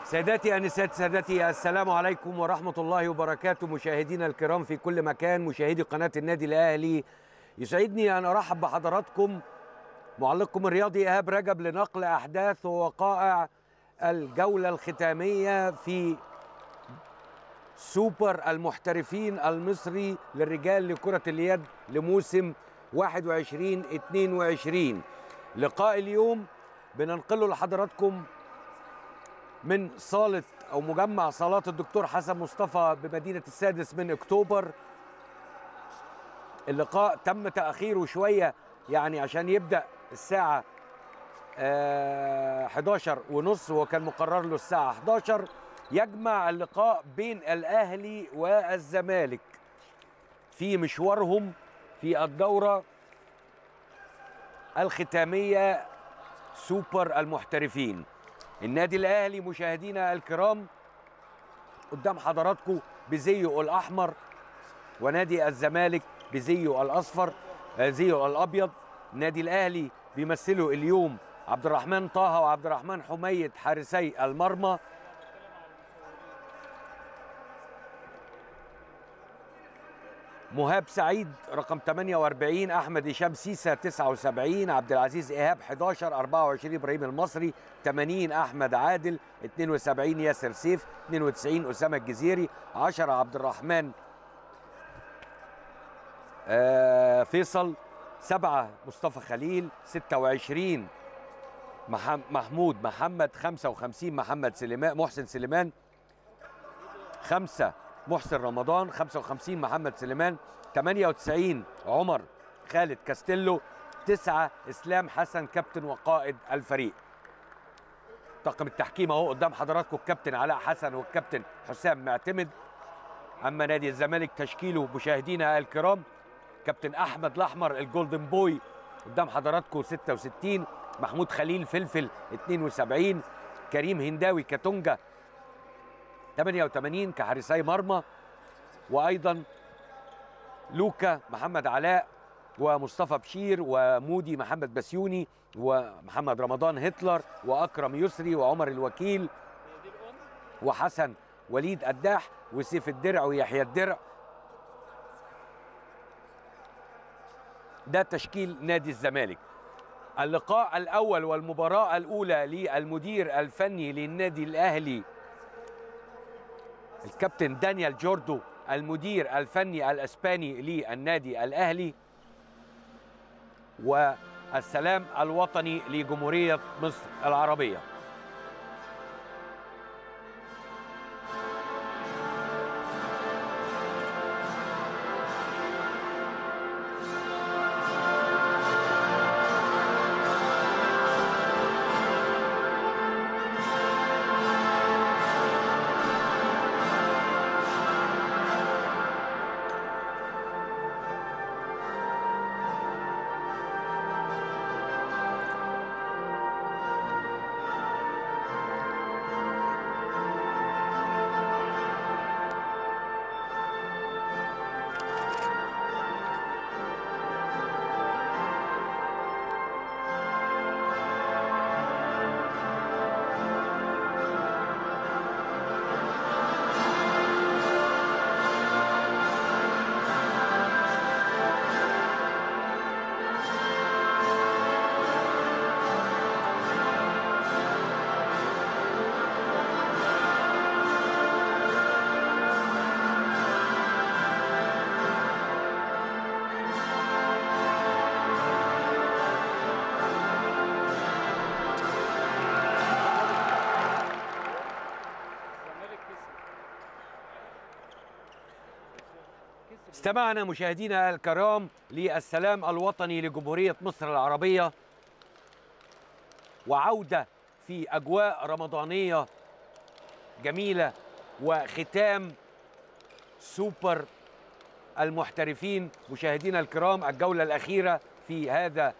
سادتي انسات سادتي السلام عليكم ورحمه الله وبركاته مشاهدينا الكرام في كل مكان مشاهدي قناه النادي الاهلي يسعدني ان ارحب بحضراتكم معلقكم الرياضي ايهاب رجب لنقل احداث ووقائع الجوله الختاميه في سوبر المحترفين المصري للرجال لكره اليد لموسم 21 22 لقاء اليوم بننقله لحضراتكم من صالة أو مجمع صالات الدكتور حسن مصطفى بمدينة السادس من أكتوبر اللقاء تم تأخيره شوية يعني عشان يبدأ الساعة آه 11 ونص وكان مقرر له الساعة 11 يجمع اللقاء بين الأهلي والزمالك في مشوارهم في الدورة الختامية سوبر المحترفين النادي الاهلي مشاهدينا الكرام قدام حضراتكم بزيه الاحمر ونادي الزمالك بزيه الاصفر زيه الابيض النادي الاهلي بيمثله اليوم عبد الرحمن طه وعبد الرحمن حميد حارسي المرمى مهاب سعيد رقم 48 احمد هشام سيسا 79 عبد العزيز ايهاب 11 24 ابراهيم المصري 80 احمد عادل 72 ياسر سيف 92 اسامه الجزيري 10 عبد الرحمن آه فيصل 7 مصطفى خليل 26 محمود محمد 55 محمد سليمان محسن سليمان 5 محسن رمضان 55 محمد سليمان 98 عمر خالد كاستيلو 9 اسلام حسن كابتن وقائد الفريق طاقم التحكيم اهو قدام حضراتكم الكابتن علاء حسن والكابتن حسام معتمد اما نادي الزمالك تشكيله مشاهدينا الكرام كابتن احمد الاحمر الجولدن بوي قدام حضراتكم 66 محمود خليل فلفل 72 كريم هنداوي كاتونجا 88 كحارسي مرمى وايضا لوكا محمد علاء ومصطفى بشير ومودي محمد بسيوني ومحمد رمضان هتلر واكرم يسري وعمر الوكيل وحسن وليد قداح وسيف الدرع ويحيى الدرع ده تشكيل نادي الزمالك اللقاء الاول والمباراه الاولى للمدير الفني للنادي الاهلي الكابتن دانيال جوردو المدير الفني الاسباني للنادي الاهلي والسلام الوطني لجمهوريه مصر العربيه استمعنا مشاهدينا الكرام للسلام الوطني لجمهورية مصر العربية وعودة في أجواء رمضانية جميلة وختام سوبر المحترفين مشاهدينا الكرام الجولة الأخيرة في هذا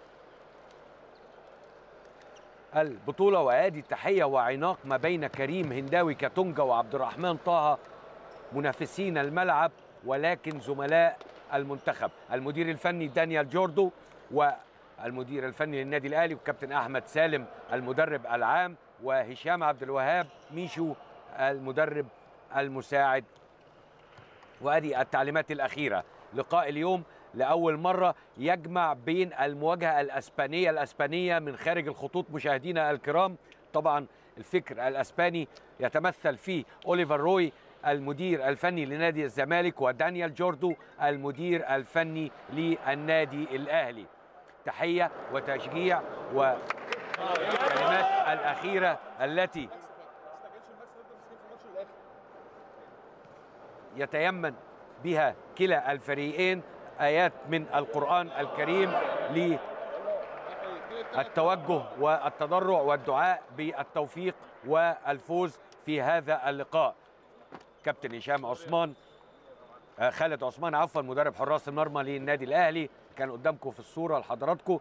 البطولة وادي التحية وعناق ما بين كريم هنداوي كاتونجا وعبد الرحمن طه منافسين الملعب ولكن زملاء المنتخب المدير الفني دانيال جوردو المدير الفني للنادي الاهلي والكابتن احمد سالم المدرب العام وهشام عبد الوهاب ميشو المدرب المساعد وادي التعليمات الاخيره لقاء اليوم لاول مره يجمع بين المواجهه الاسبانيه الاسبانيه من خارج الخطوط مشاهدينا الكرام طبعا الفكر الاسباني يتمثل في اوليفر روي المدير الفني لنادي الزمالك ودانيال جوردو المدير الفني للنادي الاهلي تحيه وتشجيع والكلمات الاخيره التي يتيمن بها كلا الفريقين ايات من القران الكريم للتوجه والتضرع والدعاء بالتوفيق والفوز في هذا اللقاء كابتن هشام عثمان آه، خالد عثمان عفوا مدرب حراس المرمى للنادي الاهلي كان قدامكم في الصوره لحضراتكم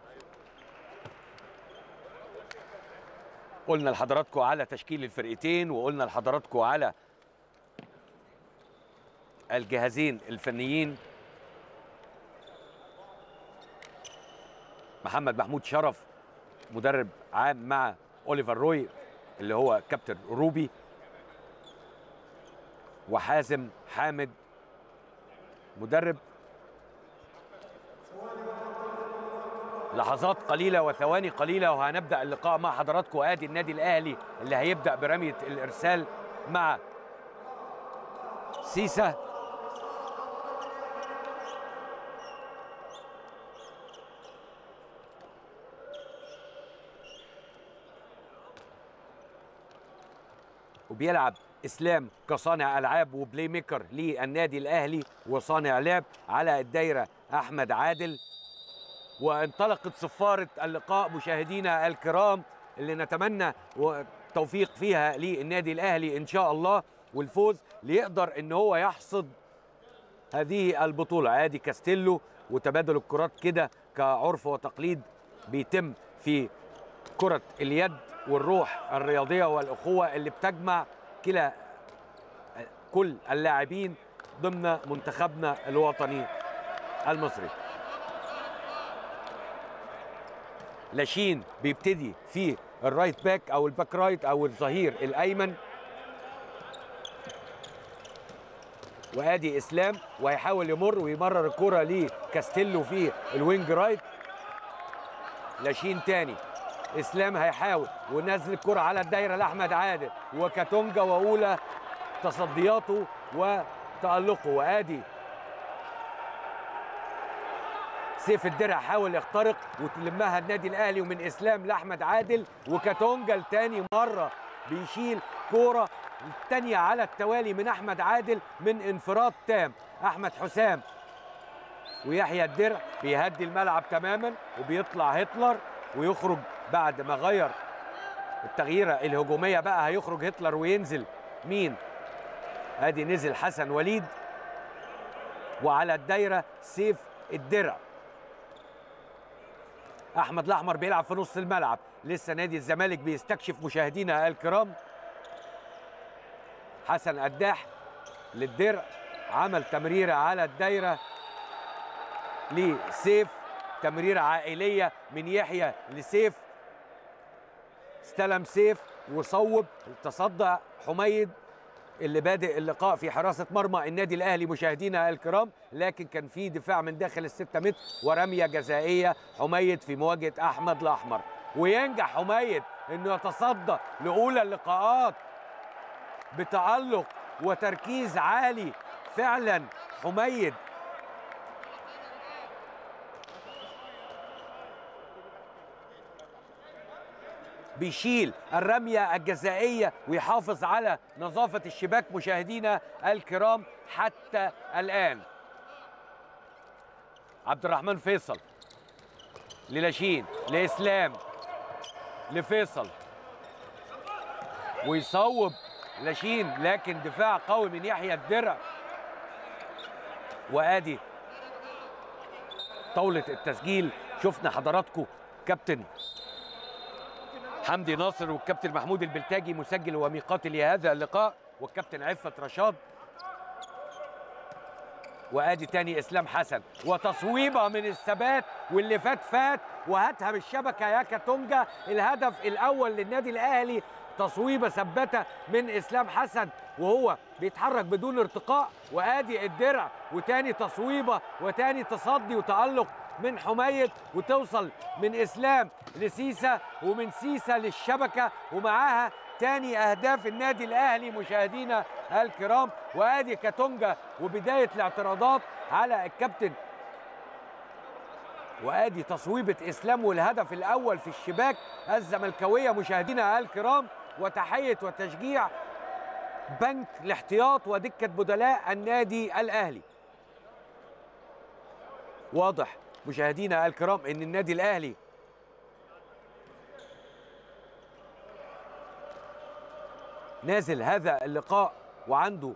قلنا لحضراتكم على تشكيل الفرقتين وقلنا لحضراتكم على الجهازين الفنيين محمد محمود شرف مدرب عام مع اوليفر روي اللي هو كابتن روبي وحازم حامد مدرب لحظات قليلة وثواني قليلة وهنبدأ اللقاء مع حضراتكم آدي النادي الأهلي اللي هيبدأ برمية الإرسال مع سيسا وبيلعب اسلام كصانع العاب وبلاي ميكر للنادي الاهلي وصانع لعب على الدايره احمد عادل وانطلقت صفاره اللقاء مشاهدينا الكرام اللي نتمنى التوفيق فيها للنادي الاهلي ان شاء الله والفوز ليقدر ان هو يحصد هذه البطوله ادي كاستيلو وتبادل الكرات كده كعرف وتقليد بيتم في كره اليد والروح الرياضيه والاخوه اللي بتجمع كلا كل اللاعبين ضمن منتخبنا الوطني المصري لاشين بيبتدي في الرايت باك او الباك رايت او الظهير الايمن وادي اسلام وهيحاول يمر ويمرر الكره لكاستيلو في الوينج رايت لاشين تاني اسلام هيحاول ونزل الكره على الدايره لاحمد عادل وكاتونجا واولى تصدياته وتالقه وادي سيف الدرع حاول يخترق وتلمها النادي الاهلي ومن اسلام لاحمد عادل وكاتونجا لتاني مره بيشيل كوره الثانيه على التوالي من احمد عادل من انفراد تام احمد حسام ويحيى الدرع بيهدي الملعب تماما وبيطلع هتلر ويخرج بعد ما غير التغييره الهجوميه بقى هيخرج هتلر وينزل مين ادي نزل حسن وليد وعلى الدايره سيف الدرع احمد الاحمر بيلعب في نص الملعب لسه نادي الزمالك بيستكشف مشاهدينا الكرام حسن قداح للدرع عمل تمريره على الدايره لسيف تمريره عائليه من يحيى لسيف استلم سيف وصوب تصدى حميد اللي بادئ اللقاء في حراسة مرمى النادي الأهلي مشاهدينا الكرام لكن كان في دفاع من داخل الستة متر ورمية جزائية حميد في مواجهة أحمد الأحمر وينجح حميد أنه يتصدى لأولى اللقاءات بتألق وتركيز عالي فعلا حميد بيشيل الرمية الجزائية ويحافظ على نظافة الشباك مشاهدينا الكرام حتى الآن عبد الرحمن فيصل للاشين لإسلام لفيصل ويصوب لاشين لكن دفاع قوي من يحيى الدرع وادي طاولة التسجيل شفنا حضراتكم كابتن حمدي ناصر والكابتن محمود البلتاجي مسجل وميقاتي لهذا اللقاء والكابتن عفت رشاد وادي تاني اسلام حسن وتصويبه من الثبات واللي فات فات وهاتها بالشبكه يا كاتونجا الهدف الاول للنادي الاهلي تصويبه ثبته من اسلام حسن وهو بيتحرك بدون ارتقاء وادي الدرع وتاني تصويبه وتاني تصدي وتالق من حميد وتوصل من اسلام لسيسا ومن سيسا للشبكه ومعاها تاني اهداف النادي الاهلي مشاهدينا الكرام وادي كاتونجا وبدايه الاعتراضات على الكابتن وادي تصويبه اسلام والهدف الاول في الشباك الزملكاويه مشاهدينا الكرام وتحيه وتشجيع بنك الاحتياط ودكه بدلاء النادي الاهلي واضح مشاهدينا الكرام ان النادي الاهلي نازل هذا اللقاء وعنده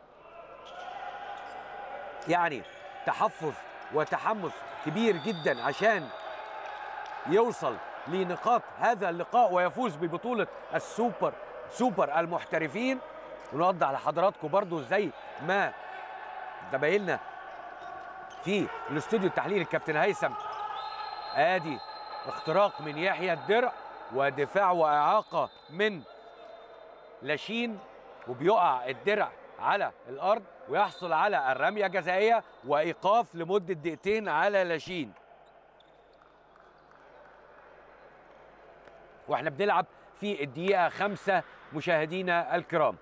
يعني تحفظ وتحمس كبير جدا عشان يوصل لنقاط هذا اللقاء ويفوز ببطولة السوبر سوبر المحترفين ونوضح لحضراتكم برضو زي ما زمايلنا في الاستوديو التحليلي الكابتن هيثم ادي اختراق من يحيى الدرع ودفاع واعاقه من لاشين وبيقع الدرع على الارض ويحصل على الرميه جزائيه وايقاف لمده دقيقتين على لاشين واحنا بنلعب في الدقيقه خمسة مشاهدينا الكرام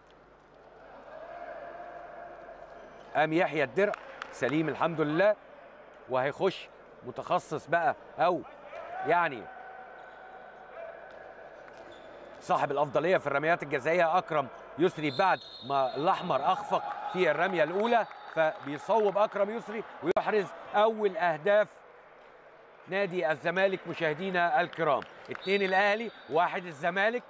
قام يحيى الدرع سليم الحمد لله وهيخش متخصص بقى او يعني صاحب الافضليه في الرميات الجزائيه اكرم يسري بعد ما الاحمر اخفق في الرميه الاولى فبيصوب اكرم يسري ويحرز اول اهداف نادي الزمالك مشاهدينا الكرام اثنين الاهلي واحد الزمالك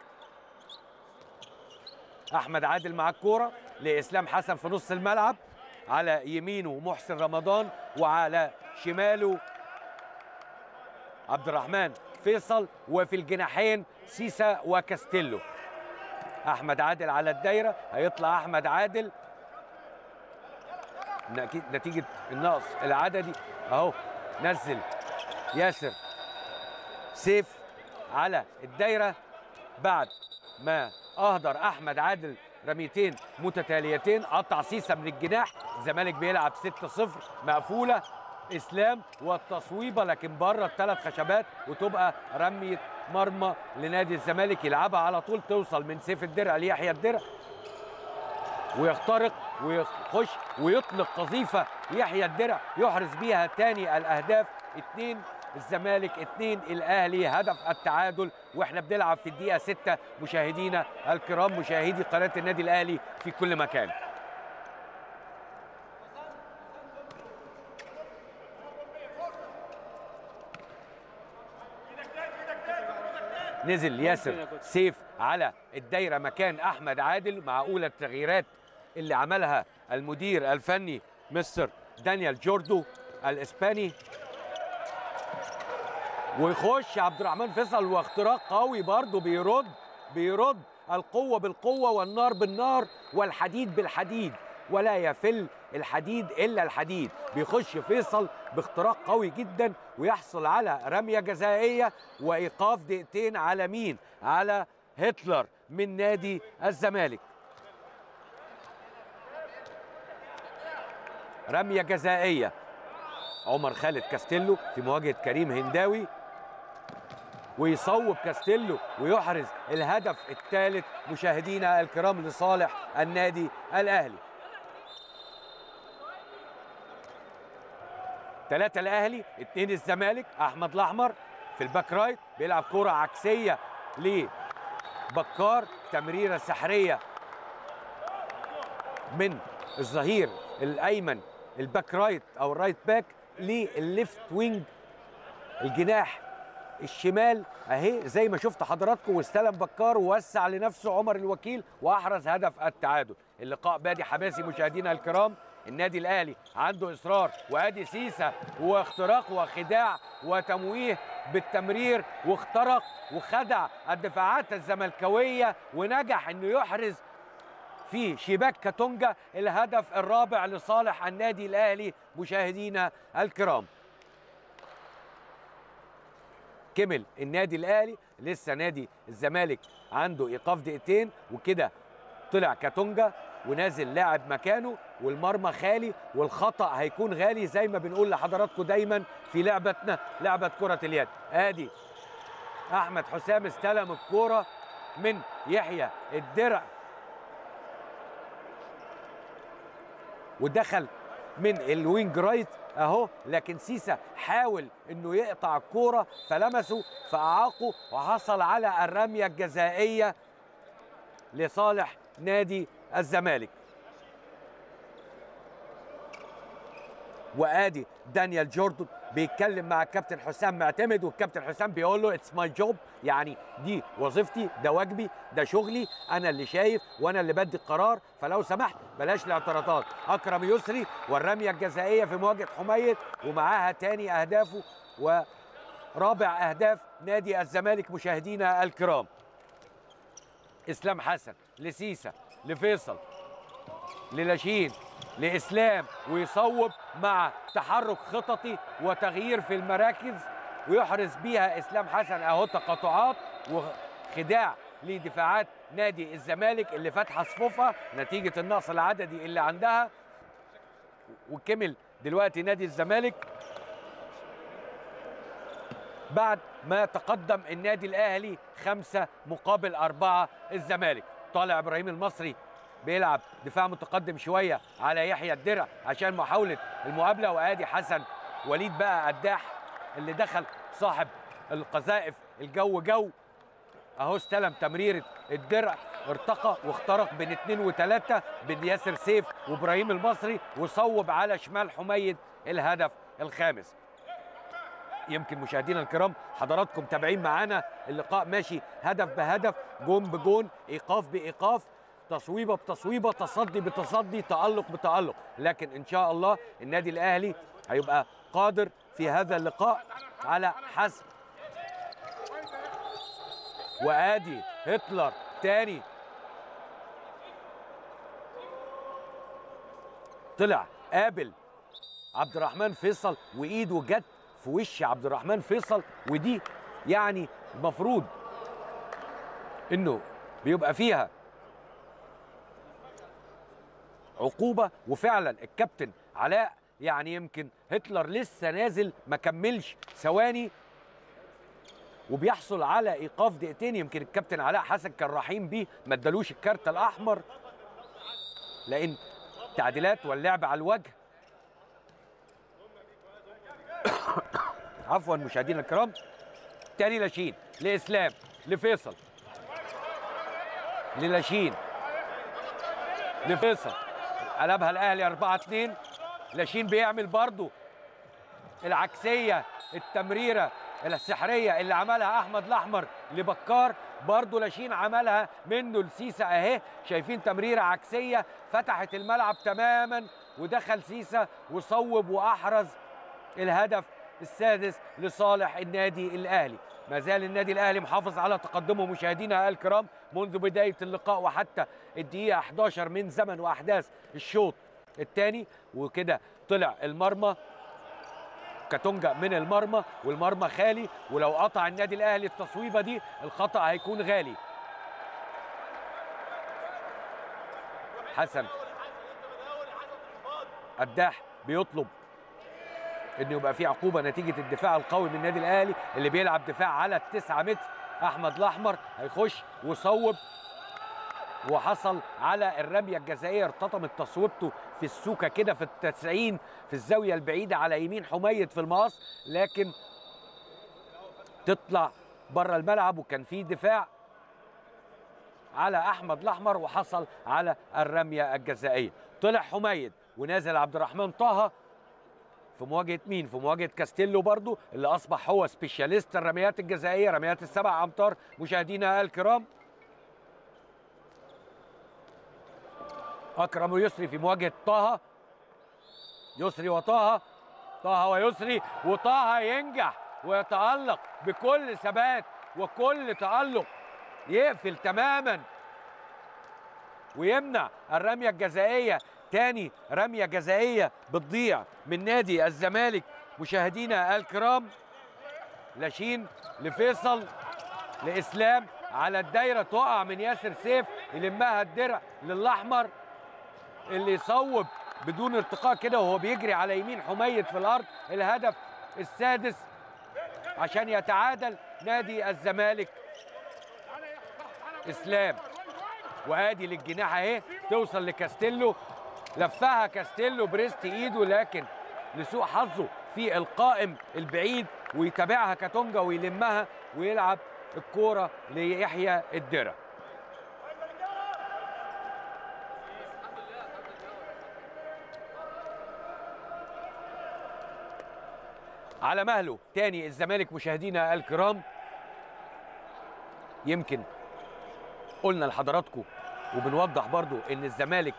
احمد عادل مع الكوره لاسلام حسن في نص الملعب على يمينه محسن رمضان وعلى شماله عبد الرحمن فيصل وفي الجناحين سيسا وكاستيلو احمد عادل على الدايره هيطلع احمد عادل نتيجه النقص العددي اهو نزل ياسر سيف على الدايره بعد ما اهدر احمد عادل رميتين متتاليتين قطع سيسا من الجناح الزمالك بيلعب 6-0 مقفوله اسلام والتصويبه لكن بره الثلاث خشبات وتبقى رميه مرمى لنادي الزمالك يلعبها على طول توصل من سيف الدرع ليحيى الدرع ويخترق ويخش ويطلق قذيفه يحيى الدرع يحرز بيها تاني الاهداف اثنين الزمالك اثنين الاهلي هدف التعادل واحنا بنلعب في الدقيقه 6 مشاهدينا الكرام مشاهدي قناه النادي الاهلي في كل مكان نزل ياسر سيف على الدايره مكان احمد عادل مع اولى التغييرات اللي عملها المدير الفني مستر دانيال جوردو الاسباني ويخش عبد الرحمن فيصل واختراق قوي برضه بيرد بيرد القوه بالقوه والنار بالنار والحديد بالحديد ولا يفل الحديد الا الحديد بيخش فيصل باختراق قوي جدا ويحصل على رميه جزائيه وايقاف دقيقتين على مين على هتلر من نادي الزمالك رميه جزائيه عمر خالد كاستيلو في مواجهه كريم هنداوي ويصوب كاستيلو ويحرز الهدف الثالث مشاهدينا الكرام لصالح النادي الاهلي ثلاثة الأهلي اثنين الزمالك أحمد الأحمر في الباك رايت بيلعب كرة عكسية لبكار تمريرة سحرية من الظهير الأيمن الباك رايت أو الرايت باك للليفت وينج الجناح الشمال اهي زي ما شفت حضراتكم واستلم بكار ووسع لنفسه عمر الوكيل واحرز هدف التعادل اللقاء بادي حماسي مشاهدينا الكرام النادي الاهلي عنده اصرار وادي سيسا واختراق وخداع وتمويه بالتمرير واخترق وخدع الدفاعات الزملكاويه ونجح انه يحرز في شباك كاتونجا الهدف الرابع لصالح النادي الاهلي مشاهدينا الكرام كمل النادي الاهلي لسه نادي الزمالك عنده ايقاف دقيقتين وكده طلع كاتونجا ونازل لاعب مكانه والمرمى خالي والخطا هيكون غالي زي ما بنقول لحضراتكم دايما في لعبتنا لعبه كره اليد ادي احمد حسام استلم الكوره من يحيى الدرع ودخل من الوينج رايت اهو لكن سيسا حاول انه يقطع الكوره فلمسه فاعاقه وحصل على الرميه الجزائيه لصالح نادي الزمالك وادي دانيال جوردن بيتكلم مع الكابتن حسام معتمد والكابتن حسام بيقول له اتس ماي جوب يعني دي وظيفتي ده واجبي ده شغلي انا اللي شايف وانا اللي بدي القرار فلو سمحت بلاش الاعتراضات اكرم يسري والرميه الجزائيه في مواجهه حميد ومعاها تاني اهدافه ورابع اهداف نادي الزمالك مشاهدينا الكرام اسلام حسن لسيسا لفيصل للاشين لاسلام ويصوب مع تحرك خططي وتغيير في المراكز ويحرز بيها اسلام حسن اهو تقاطعات وخداع لدفاعات نادي الزمالك اللي فاتحه صفوفها نتيجه النقص العددي اللي عندها وكمل دلوقتي نادي الزمالك بعد ما تقدم النادي الاهلي خمسة مقابل أربعة الزمالك طالع ابراهيم المصري بيلعب دفاع متقدم شويه على يحيى الدرع عشان محاوله المقابله وادي حسن وليد بقى قداح اللي دخل صاحب القذائف الجو جو اهو استلم تمريره الدرع ارتقى واخترق بين اثنين وثلاثه بين ياسر سيف وابراهيم المصري وصوب على شمال حميد الهدف الخامس يمكن مشاهدينا الكرام حضراتكم تابعين معانا اللقاء ماشي هدف بهدف جون بجون ايقاف بايقاف تصويبه بتصويبه تصدي بتصدي تالق بتالق لكن ان شاء الله النادي الاهلي هيبقى قادر في هذا اللقاء على حسم وادي هتلر تاني طلع قابل عبد الرحمن فيصل وايده جت في وش عبد الرحمن فيصل ودي يعني المفروض انه بيبقى فيها عقوبه وفعلا الكابتن علاء يعني يمكن هتلر لسه نازل ما كملش ثواني وبيحصل على ايقاف دقيقتين يمكن الكابتن علاء حسن كان رحيم بيه ما ادالوش الكارت الاحمر لان تعديلات واللعب على الوجه عفوا مشاهدينا الكرام تاني لاشين لاسلام لفيصل للاشين لفيصل قلبها الاهلي 4 2 لاشين بيعمل برضو العكسيه التمريره السحريه اللي عملها احمد الاحمر لبكار برضو لاشين عملها منه لسيسا اهي شايفين تمريره عكسيه فتحت الملعب تماما ودخل سيسا وصوب واحرز الهدف السادس لصالح النادي الاهلي ما زال النادي الاهلي محافظ على تقدمه مشاهدينا الكرام منذ بدايه اللقاء وحتى الدقيقه 11 من زمن واحداث الشوط الثاني وكده طلع المرمى كاتونجا من المرمى والمرمى خالي ولو قطع النادي الاهلي التصويبه دي الخطا هيكون غالي حسن قداح بيطلب انه يبقى في عقوبه نتيجه الدفاع القوي من النادي الاهلي اللي بيلعب دفاع على التسعة متر احمد الاحمر هيخش وصوب وحصل على الرميه الجزائيه ارتطمت تصويبته في السوكه كده في التسعين في الزاويه البعيده على يمين حميد في المقص لكن تطلع بره الملعب وكان في دفاع على احمد الاحمر وحصل على الرميه الجزائيه طلع حميد ونازل عبد الرحمن طه في مواجهه مين؟ في مواجهه كاستيلو برضو اللي اصبح هو سبيشاليست الرميات الجزائيه رميات السبع امتار مشاهدينا الكرام. اكرم يسري في مواجهه طه يسري وطه طه ويسري وطه ينجح ويتالق بكل ثبات وكل تالق يقفل تماما ويمنع الرميه الجزائيه تاني رميه جزائيه بتضيع من نادي الزمالك مشاهدينا الكرام لاشين لفيصل لاسلام على الدايره تقع من ياسر سيف يلمها الدرع للاحمر اللي يصوب بدون ارتقاء كده وهو بيجري على يمين حميد في الارض الهدف السادس عشان يتعادل نادي الزمالك اسلام وادي للجناح اهي توصل لكاستيلو لفها كاستيلو بريست ايده لكن لسوء حظه في القائم البعيد ويتابعها كاتونجا ويلمها ويلعب الكوره ليحيى الدرع على مهله تاني الزمالك مشاهدينا الكرام يمكن قلنا لحضراتكم وبنوضح برضو ان الزمالك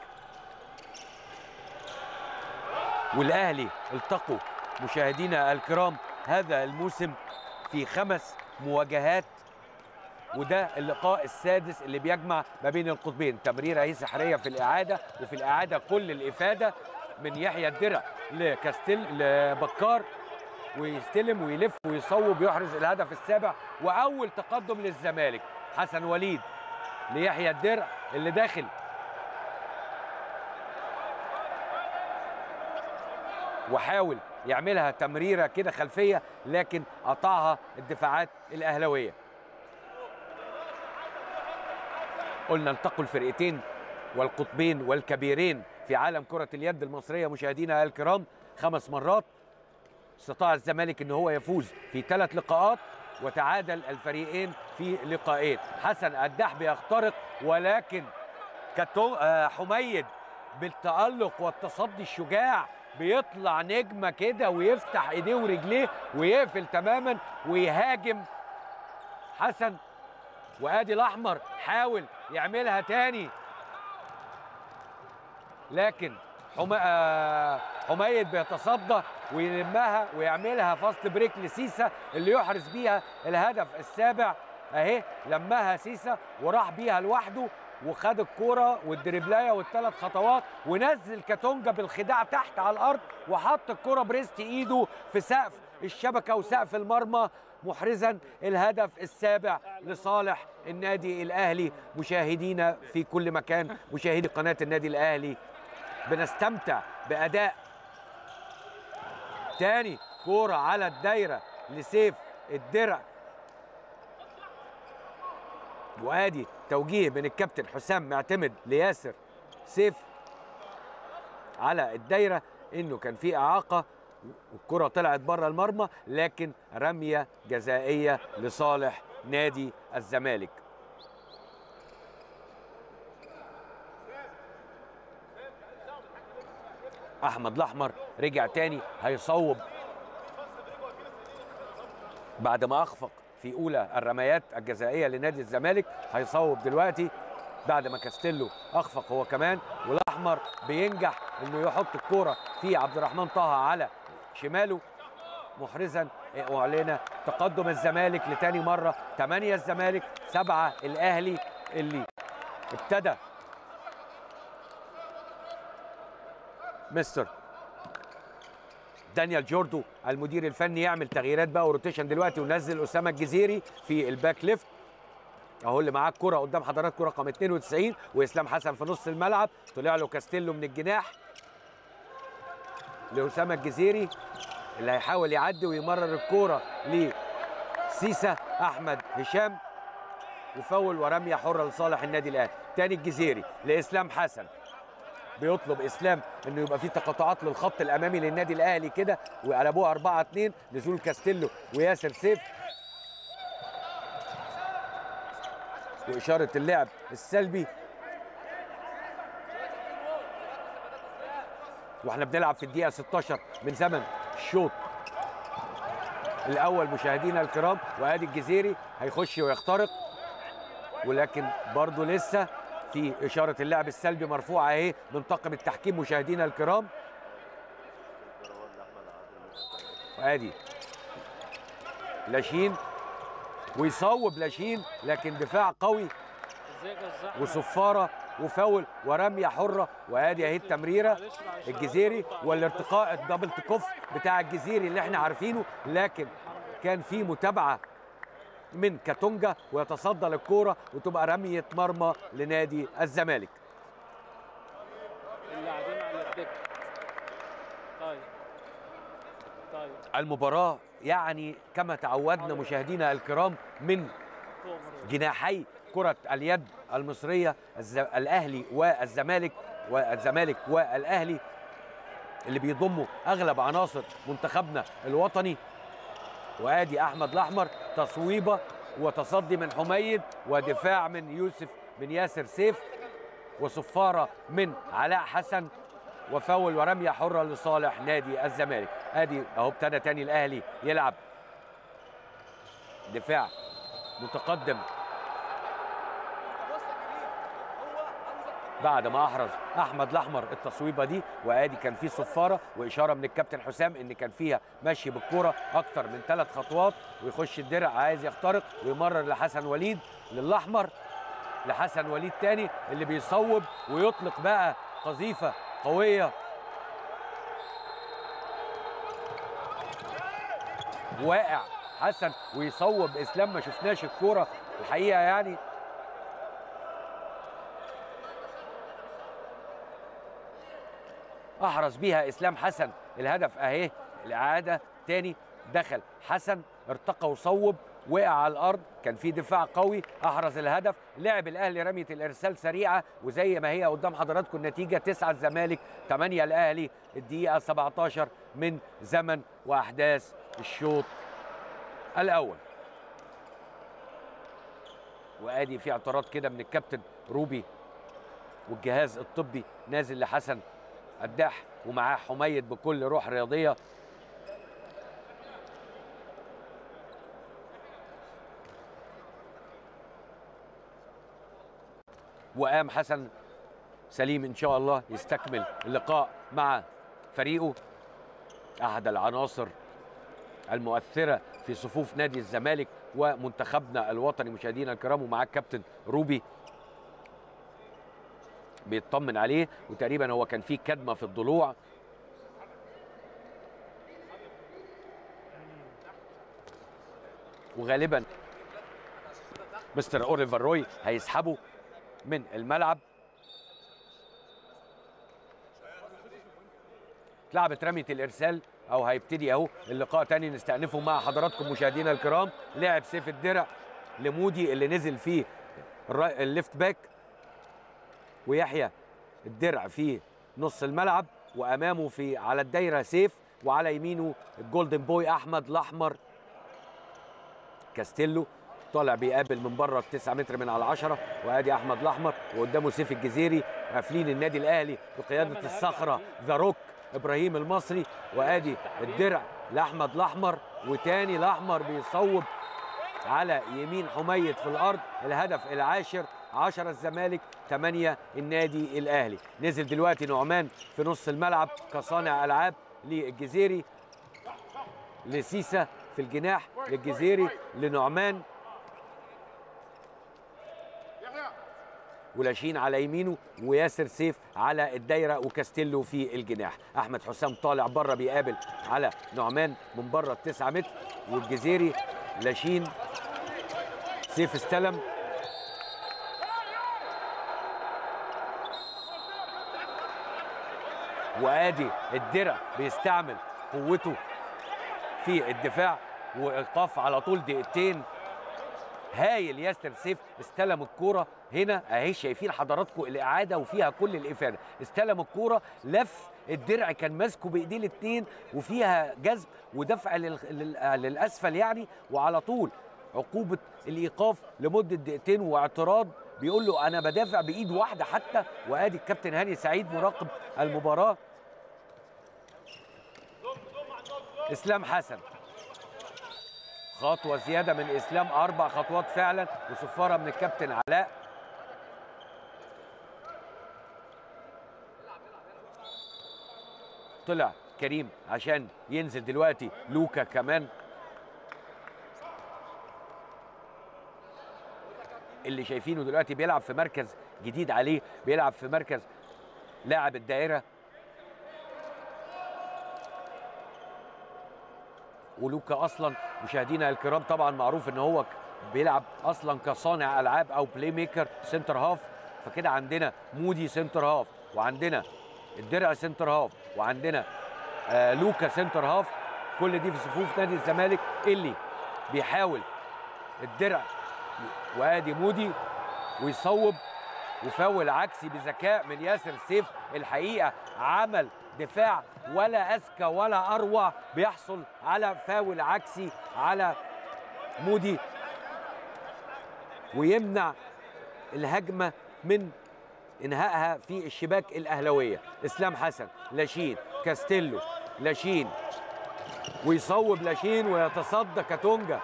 والاهلي التقوا مشاهدينا الكرام هذا الموسم في خمس مواجهات وده اللقاء السادس اللي بيجمع ما بين القطبين تمريره هي سحريه في الاعاده وفي الاعاده كل الافاده من يحيى الدرع لكاستيل لبكار ويستلم ويلف ويصوب ويحرز الهدف السابع واول تقدم للزمالك حسن وليد ليحيى الدرع اللي داخل وحاول يعملها تمريره كده خلفيه لكن قطعها الدفاعات الاهلاويه قلنا التقوا الفرقتين والقطبين والكبيرين في عالم كره اليد المصريه مشاهدينا الكرام خمس مرات استطاع الزمالك ان هو يفوز في ثلاث لقاءات وتعادل الفريقين في لقاءين حسن الدح بيخترق ولكن كتو آه حميد بالتألق والتصدي الشجاع بيطلع نجمه كده ويفتح ايديه ورجليه ويقفل تماما ويهاجم حسن وادي الاحمر حاول يعملها تاني لكن حم... آه حميد بيتصدى ويلمها ويعملها فاست بريك لسيسا اللي يحرز بيها الهدف السابع اهي لمها سيسا وراح بيها لوحده وخد الكوره والدربلايه والثلاث خطوات ونزل كاتونجا بالخداع تحت على الارض وحط الكوره بريست ايده في سقف الشبكه وسقف المرمى محرزا الهدف السابع لصالح النادي الاهلي مشاهدينا في كل مكان مشاهدي قناه النادي الاهلي بنستمتع باداء تاني كوره على الدايره لسيف الدرع وادي توجيه من الكابتن حسام معتمد لياسر سيف على الدايره انه كان في اعاقه والكره طلعت بره المرمى لكن رميه جزائيه لصالح نادي الزمالك احمد الاحمر رجع تاني هيصوب بعد ما اخفق في اولى الرميات الجزائيه لنادي الزمالك هيصوب دلوقتي بعد ما كاستيلو اخفق هو كمان والاحمر بينجح انه يحط الكوره في عبد الرحمن طه على شماله محرزا اعلن تقدم الزمالك لتاني مره 8 الزمالك 7 الاهلي اللي ابتدى مستر دانيال جوردو المدير الفني يعمل تغييرات بقى وروتيشن دلوقتي ونزل اسامه الجزيري في الباك ليفت اهو اللي معاه الكره قدام حضراتكم رقم 92 واسلام حسن في نص الملعب طلع له كاستيلو من الجناح لاسامه الجزيري اللي هيحاول يعدي ويمرر الكوره لسيسا احمد هشام وفول ورميه حره لصالح النادي الاهلي تاني الجزيري لاسلام حسن بيطلب اسلام انه يبقى في تقاطعات للخط الامامي للنادي الاهلي كده وقلبوها 4 2 نزول كاستيلو وياسر سيف واشاره اللعب السلبي واحنا بنلعب في الدقيقه 16 من زمن الشوط الاول مشاهدينا الكرام وادي الجزيري هيخش ويخترق ولكن برضه لسه في اشاره اللعب السلبي مرفوعه اهي من طاقم التحكيم مشاهدينا الكرام وادي لاشين ويصوب لاشين لكن دفاع قوي وصفاره وفاول ورميه حره وادي اهي التمريره الجزيري والارتقاء الدبل تكوف بتاع الجزيري اللي احنا عارفينه لكن كان في متابعه من كاتونجا ويتصدى للكوره وتبقى رميه مرمى لنادي الزمالك اللي قاعدين على الدكه طيب طيب المباراه يعني كما تعودنا مشاهدينا الكرام من فوق مرة. جناحي كرة اليد المصرية الز... الأهلي والزمالك والزمالك والأهلي اللي بيضموا أغلب عناصر منتخبنا الوطني وادي أحمد الأحمر تصويبة وتصدي من حميد ودفاع من يوسف من ياسر سيف وصفارة من علاء حسن وفاول ورمية حرة لصالح نادي الزمالك ادي اهو ابتدى تاني الاهلي يلعب دفاع متقدم بعد ما احرز احمد الاحمر التصويبه دي وادي كان في صفاره واشاره من الكابتن حسام ان كان فيها مشي بالكره اكتر من ثلاث خطوات ويخش الدرع عايز يخترق ويمرر لحسن وليد للاحمر لحسن وليد تاني اللي بيصوب ويطلق بقى قذيفه قويه واقع حسن ويصوب اسلام ما شفناش الكوره الحقيقه يعني احرز بيها اسلام حسن الهدف اهي الاعاده تاني دخل حسن ارتقى وصوب وقع على الارض كان في دفاع قوي احرز الهدف لعب الاهلي رميه الارسال سريعه وزي ما هي قدام حضراتكم النتيجه 9 الزمالك 8 الاهلي الدقيقه 17 من زمن واحداث الشوط الاول وادي في اعتراض كده من الكابتن روبي والجهاز الطبي نازل لحسن قداح ومعاه حميد بكل روح رياضيه وقام حسن سليم ان شاء الله يستكمل اللقاء مع فريقه احد العناصر المؤثره في صفوف نادي الزمالك ومنتخبنا الوطني مشاهدينا الكرام ومعاه الكابتن روبي بيطمن عليه وتقريبا هو كان فيه كدمه في الضلوع وغالبا مستر اوليفر روي هيسحبه من الملعب لعبت رميه الارسال او هيبتدي اهو اللقاء تاني نستأنفه مع حضراتكم مشاهدينا الكرام لعب سيف الدرع لمودي اللي نزل فيه الرا- الليفت باك ويحيى الدرع في نص الملعب وامامه في على الدايره سيف وعلى يمينه الجولدن بوي احمد الاحمر كاستيلو طالع بيقابل من بره ال 9 متر من على 10 وادي احمد الاحمر وقدامه سيف الجزيري قافلين النادي الاهلي بقياده الصخره ذا روك ابراهيم المصري وادي الدرع لاحمد الاحمر وتاني الاحمر بيصوب على يمين حميد في الارض الهدف العاشر 10 الزمالك 8 النادي الاهلي نزل دلوقتي نعمان في نص الملعب كصانع العاب للجزيري لسيسا في الجناح للجزيري لنعمان ولاشين على يمينه وياسر سيف على الدايره وكاستيلو في الجناح احمد حسام طالع بره بيقابل على نعمان من بره التسعة متر والجزيري لاشين سيف استلم وادي الدرع بيستعمل قوته في الدفاع وايقاف على طول دقيقتين هايل ياسر سيف استلم الكوره هنا اهي شايفين حضراتكم الاعاده وفيها كل الافاده استلم الكوره لف الدرع كان ماسكه بايديه الاثنين وفيها جذب ودفع لل... لل... للاسفل يعني وعلى طول عقوبه الايقاف لمده دقيقتين واعتراض بيقول له انا بدافع بايد واحده حتى وادي الكابتن هاني سعيد مراقب المباراه اسلام حسن خطوه زياده من اسلام اربع خطوات فعلا وصفاره من الكابتن علاء طلع كريم عشان ينزل دلوقتي لوكا كمان اللي شايفينه دلوقتي بيلعب في مركز جديد عليه بيلعب في مركز لاعب الدائره ولوكا اصلا مشاهدينا الكرام طبعا معروف ان هو ك- بيلعب اصلا كصانع العاب او بلاي ميكر سنتر هاف فكده عندنا مودي سنتر هاف وعندنا الدرع سنتر هاف وعندنا آه لوكا سنتر هاف كل دي في صفوف نادي الزمالك اللي بيحاول الدرع وادي مودي ويصوب وفاول عكسي بذكاء من ياسر سيف الحقيقه عمل دفاع ولا اذكى ولا اروع بيحصل على فاول عكسي على مودي ويمنع الهجمه من انهائها في الشباك الاهلاويه اسلام حسن لاشين كاستيلو لاشين ويصوب لاشين ويتصدى كاتونجا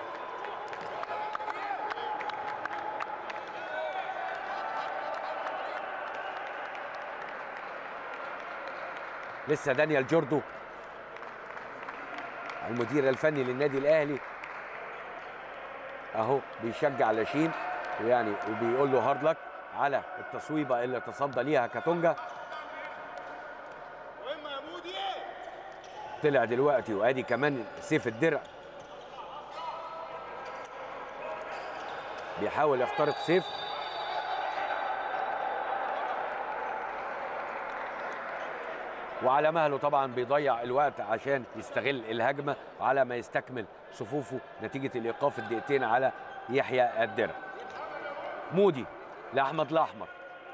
لسه دانيال جوردو المدير الفني للنادي الاهلي اهو بيشجع لاشين ويعني وبيقول له هارد لك على التصويبه اللي تصدى ليها كاتونجا طلع دلوقتي وادي كمان سيف الدرع بيحاول يخترق سيف وعلى مهله طبعا بيضيع الوقت عشان يستغل الهجمه وعلى ما يستكمل صفوفه نتيجه الايقاف الدقيقتين على يحيى الدرع مودي لاحمد الاحمر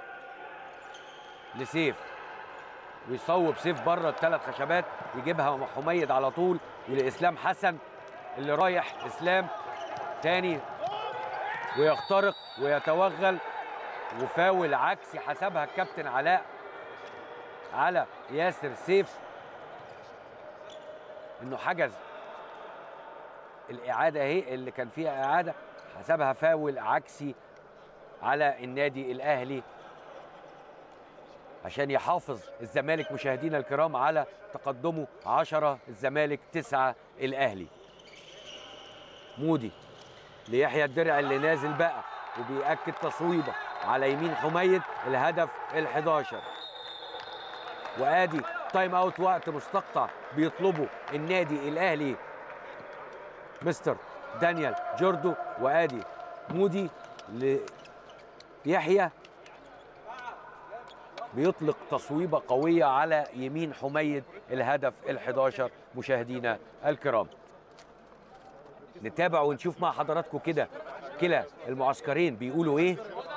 لسيف ويصوب سيف بره الثلاث خشبات يجيبها حميد على طول ولاسلام حسن اللي رايح اسلام تاني ويخترق ويتوغل وفاول عكسي حسبها الكابتن علاء على ياسر سيف انه حجز الاعاده اهي اللي كان فيها اعاده حسبها فاول عكسي على النادي الاهلي عشان يحافظ الزمالك مشاهدينا الكرام على تقدمه 10 الزمالك 9 الاهلي مودي ليحيى الدرع اللي نازل بقى وبيأكد تصويبه على يمين حميد الهدف ال11 وادي تايم اوت وقت مستقطع بيطلبه النادي الاهلي مستر دانيال جوردو وادي مودي ليحيى بيطلق تصويبه قويه على يمين حميد الهدف ال11 مشاهدينا الكرام نتابع ونشوف مع حضراتكم كده كلا المعسكرين بيقولوا ايه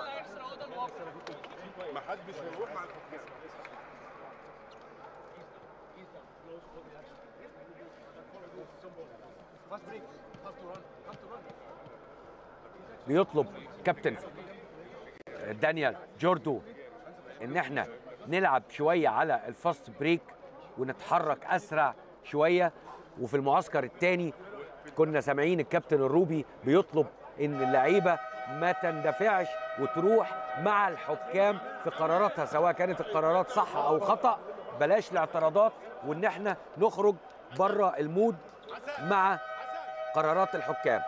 بيطلب كابتن دانيال جوردو ان احنا نلعب شويه على الفاست بريك ونتحرك اسرع شويه وفي المعسكر الثاني كنا سامعين الكابتن الروبي بيطلب ان اللعيبه ما تندفعش وتروح مع الحكام في قراراتها سواء كانت القرارات صح او خطا بلاش الاعتراضات وان احنا نخرج بره المود مع قرارات الحكام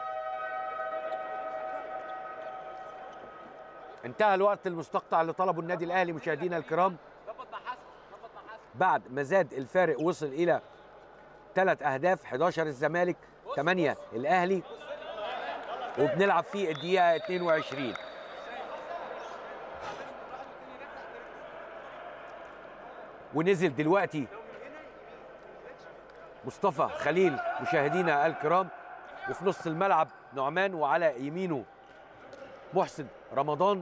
انتهى الوقت المستقطع اللي طلبه النادي الاهلي مشاهدينا الكرام بعد ما زاد الفارق وصل الى ثلاث اهداف 11 الزمالك 8 الاهلي وبنلعب في الدقيقه 22 ونزل دلوقتي مصطفى خليل مشاهدينا الكرام وفي نص الملعب نعمان وعلى يمينه محسن رمضان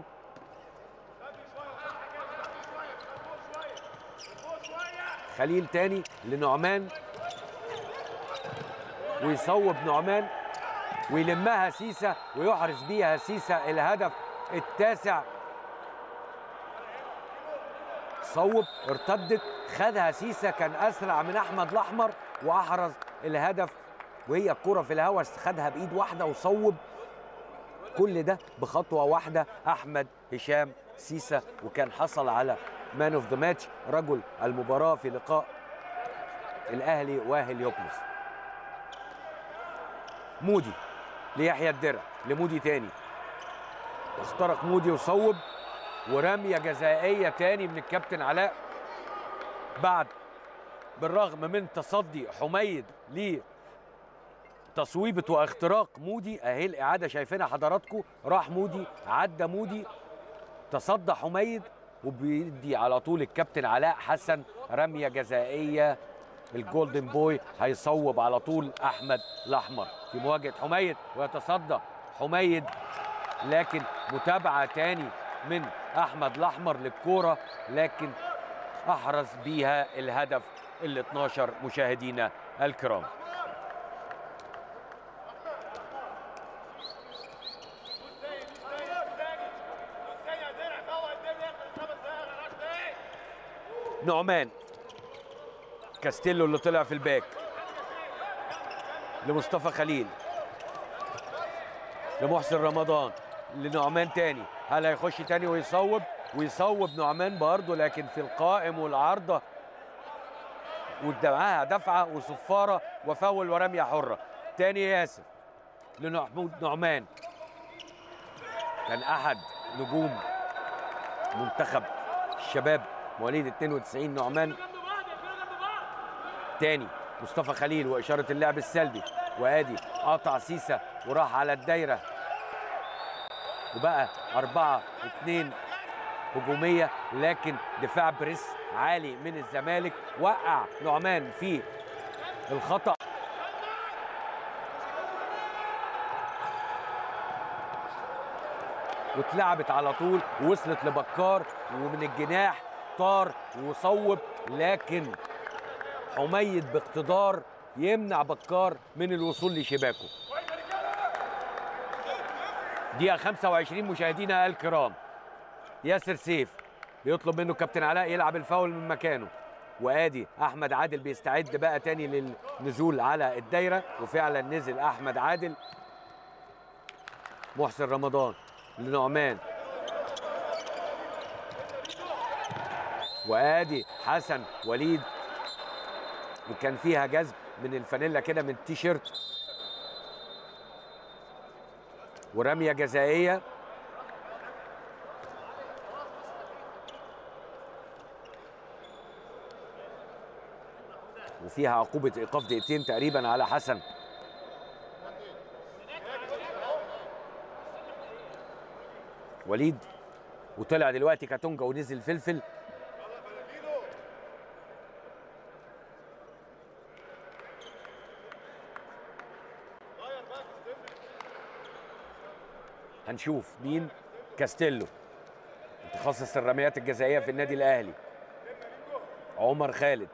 خليل تاني لنعمان ويصوب نعمان ويلمها سيسا ويحرز بيها سيسا الهدف التاسع صوب ارتدت خدها سيسا كان اسرع من احمد الاحمر واحرز الهدف وهي الكره في الهواء خدها بايد واحده وصوب كل ده بخطوه واحده احمد هشام سيسا وكان حصل على مان اوف ذا ماتش رجل المباراه في لقاء الاهلي وهليوبلس مودي ليحيى الدرع لمودي تاني اخترق مودي وصوب ورميه جزائيه تاني من الكابتن علاء بعد بالرغم من تصدي حميد لتصويبه واختراق مودي اهي الاعاده شايفينها حضراتكم راح مودي عدى مودي تصدى حميد وبيدي على طول الكابتن علاء حسن رميه جزائيه الجولدن بوي هيصوب على طول احمد الاحمر في مواجهه حميد ويتصدى حميد لكن متابعه تاني من احمد الاحمر للكوره لكن احرز بيها الهدف ال 12 مشاهدينا الكرام نعمان كاستيلو اللي طلع في الباك لمصطفى خليل لمحسن رمضان لنعمان تاني هل هيخش تاني ويصوب ويصوب نعمان برضه لكن في القائم والعارضه ومعاها دفعه وصفاره وفاول ورميه حره تاني ياسر لمحمود نعمان كان احد نجوم منتخب الشباب مواليد 92 نعمان تاني مصطفى خليل واشاره اللعب السلبي وادي قطع سيسا وراح على الدايره وبقى أربعة اتنين هجومية لكن دفاع بريس عالي من الزمالك وقع نعمان في الخطأ واتلعبت على طول ووصلت لبكار ومن الجناح طار وصوب لكن حميد باقتدار يمنع بكار من الوصول لشباكه دقيقة 25 مشاهدينا الكرام ياسر سيف بيطلب منه كابتن علاء يلعب الفاول من مكانه وادي احمد عادل بيستعد بقى تاني للنزول على الدايره وفعلا نزل احمد عادل محسن رمضان لنعمان وادي حسن وليد وكان فيها جذب من الفانيلا كده من التيشيرت ورميه جزائيه وفيها عقوبه ايقاف دقيقتين تقريبا على حسن وليد وطلع دلوقتي كاتونجا ونزل فلفل هنشوف مين كاستيلو متخصص الرميات الجزائيه في النادي الاهلي عمر خالد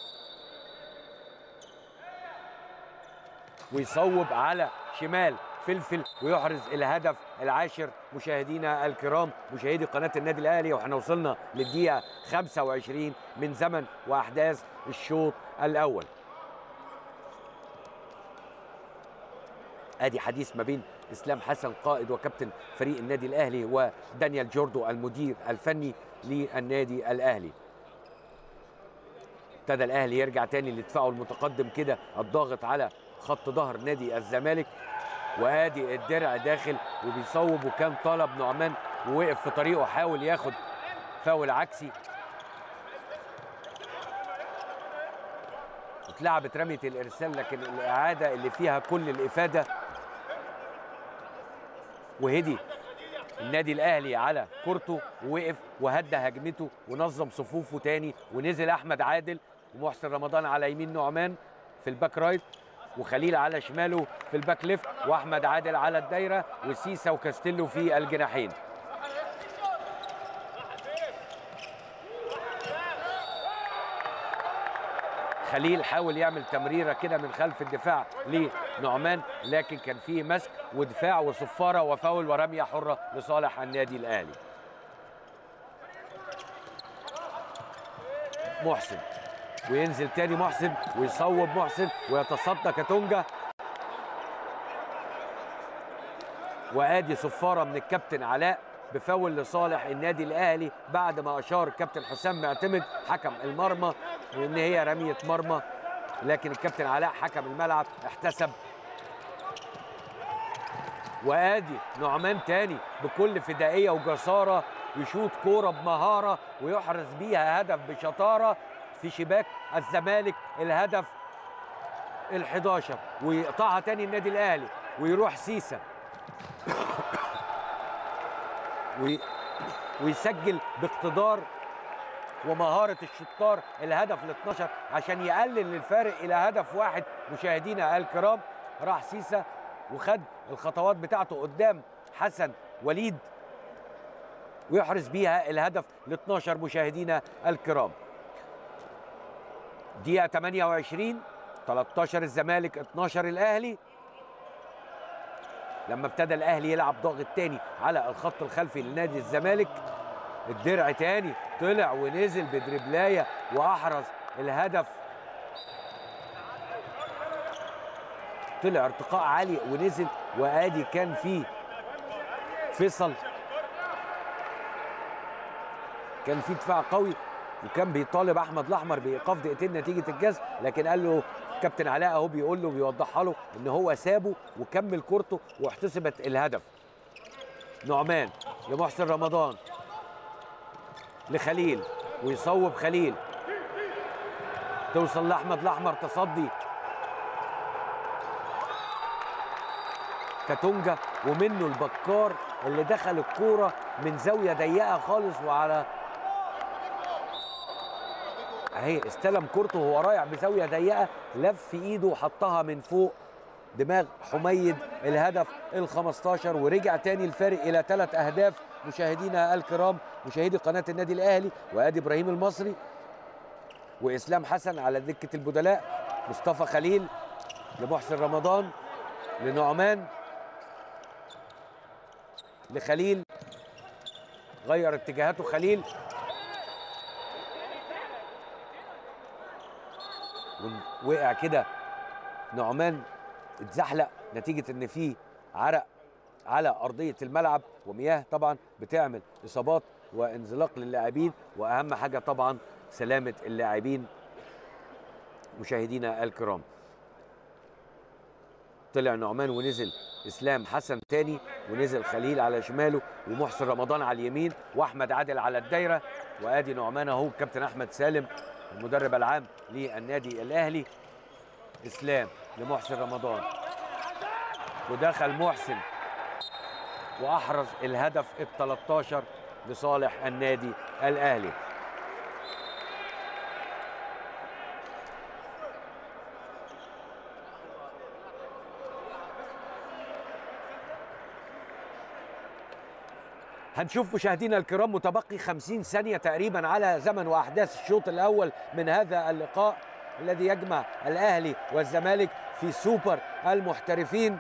ويصوب على شمال فلفل ويحرز الهدف العاشر مشاهدينا الكرام مشاهدي قناه النادي الاهلي واحنا وصلنا للدقيقه 25 من زمن واحداث الشوط الاول ادي حديث ما بين اسلام حسن قائد وكابتن فريق النادي الاهلي ودانيال جوردو المدير الفني للنادي الاهلي ابتدى الاهلي يرجع تاني لدفاعه المتقدم كده الضاغط على خط ظهر نادي الزمالك وادي الدرع داخل وبيصوب وكان طلب نعمان ووقف في طريقه حاول ياخد فاول عكسي اتلعبت رميه الارسال لكن الاعاده اللي فيها كل الافاده وهدي النادي الاهلي على كورته ووقف وهدى هجمته ونظم صفوفه تاني ونزل احمد عادل ومحسن رمضان على يمين نعمان في الباك رايت وخليل على شماله في الباك ليفت واحمد عادل على الدايره وسيسا وكاستيلو في الجناحين خليل حاول يعمل تمريره كده من خلف الدفاع لنعمان لكن كان فيه مسك ودفاع وصفاره وفاول ورميه حره لصالح النادي الاهلي محسن وينزل تاني محسن ويصوب محسن ويتصدى كاتونجا وادي صفاره من الكابتن علاء بفاول لصالح النادي الاهلي بعد ما اشار الكابتن حسام معتمد حكم المرمى ان هي رميه مرمى لكن الكابتن علاء حكم الملعب احتسب وادي نعمان تاني بكل فدائيه وجساره يشوط كوره بمهاره ويحرز بيها هدف بشطاره في شباك الزمالك الهدف ال11 ويقطعها تاني النادي الاهلي ويروح سيسا وي- ويسجل باقتدار ومهارة الشطار الهدف ال 12 عشان يقلل الفارق إلى هدف واحد مشاهدينا الكرام راح سيسا وخد الخطوات بتاعته قدام حسن وليد ويحرز بيها الهدف ل 12 مشاهدينا الكرام دقيقة 28 13 الزمالك 12 الأهلي لما ابتدى الأهلي يلعب ضاغط تاني على الخط الخلفي لنادي الزمالك الدرع تاني طلع ونزل بدربلايه واحرز الهدف طلع ارتقاء عالي ونزل وادي كان فيه فيصل كان في دفاع قوي وكان بيطالب احمد الاحمر بايقاف دقيقتين نتيجه الجزم لكن قال له كابتن علاء اهو بيقول له بيوضحها له ان هو سابه وكمل كورته واحتسبت الهدف نعمان لمحسن رمضان لخليل ويصوب خليل توصل لاحمد الاحمر تصدي كاتونجا ومنه البكار اللي دخل الكوره من زاويه ضيقه خالص وعلى اهي استلم كورته وهو رايح بزاويه ضيقه لف ايده وحطها من فوق دماغ حميد الهدف ال 15 ورجع تاني الفارق الى ثلاث اهداف مشاهدينا الكرام مشاهدي قناه النادي الاهلي وادي ابراهيم المصري واسلام حسن على دكه البدلاء مصطفى خليل لمحسن رمضان لنعمان لخليل غير اتجاهاته خليل وقع كده نعمان اتزحلق نتيجه ان في عرق على ارضيه الملعب ومياه طبعا بتعمل اصابات وانزلاق للاعبين واهم حاجه طبعا سلامه اللاعبين مشاهدينا الكرام طلع نعمان ونزل اسلام حسن تاني ونزل خليل على شماله ومحسن رمضان على اليمين واحمد عادل على الدايره وادي نعمان اهو الكابتن احمد سالم المدرب العام للنادي الاهلي اسلام لمحسن رمضان ودخل محسن واحرز الهدف ال 13 لصالح النادي الاهلي هنشوف مشاهدينا الكرام متبقي 50 ثانية تقريبا على زمن وأحداث الشوط الأول من هذا اللقاء الذي يجمع الأهلي والزمالك في سوبر المحترفين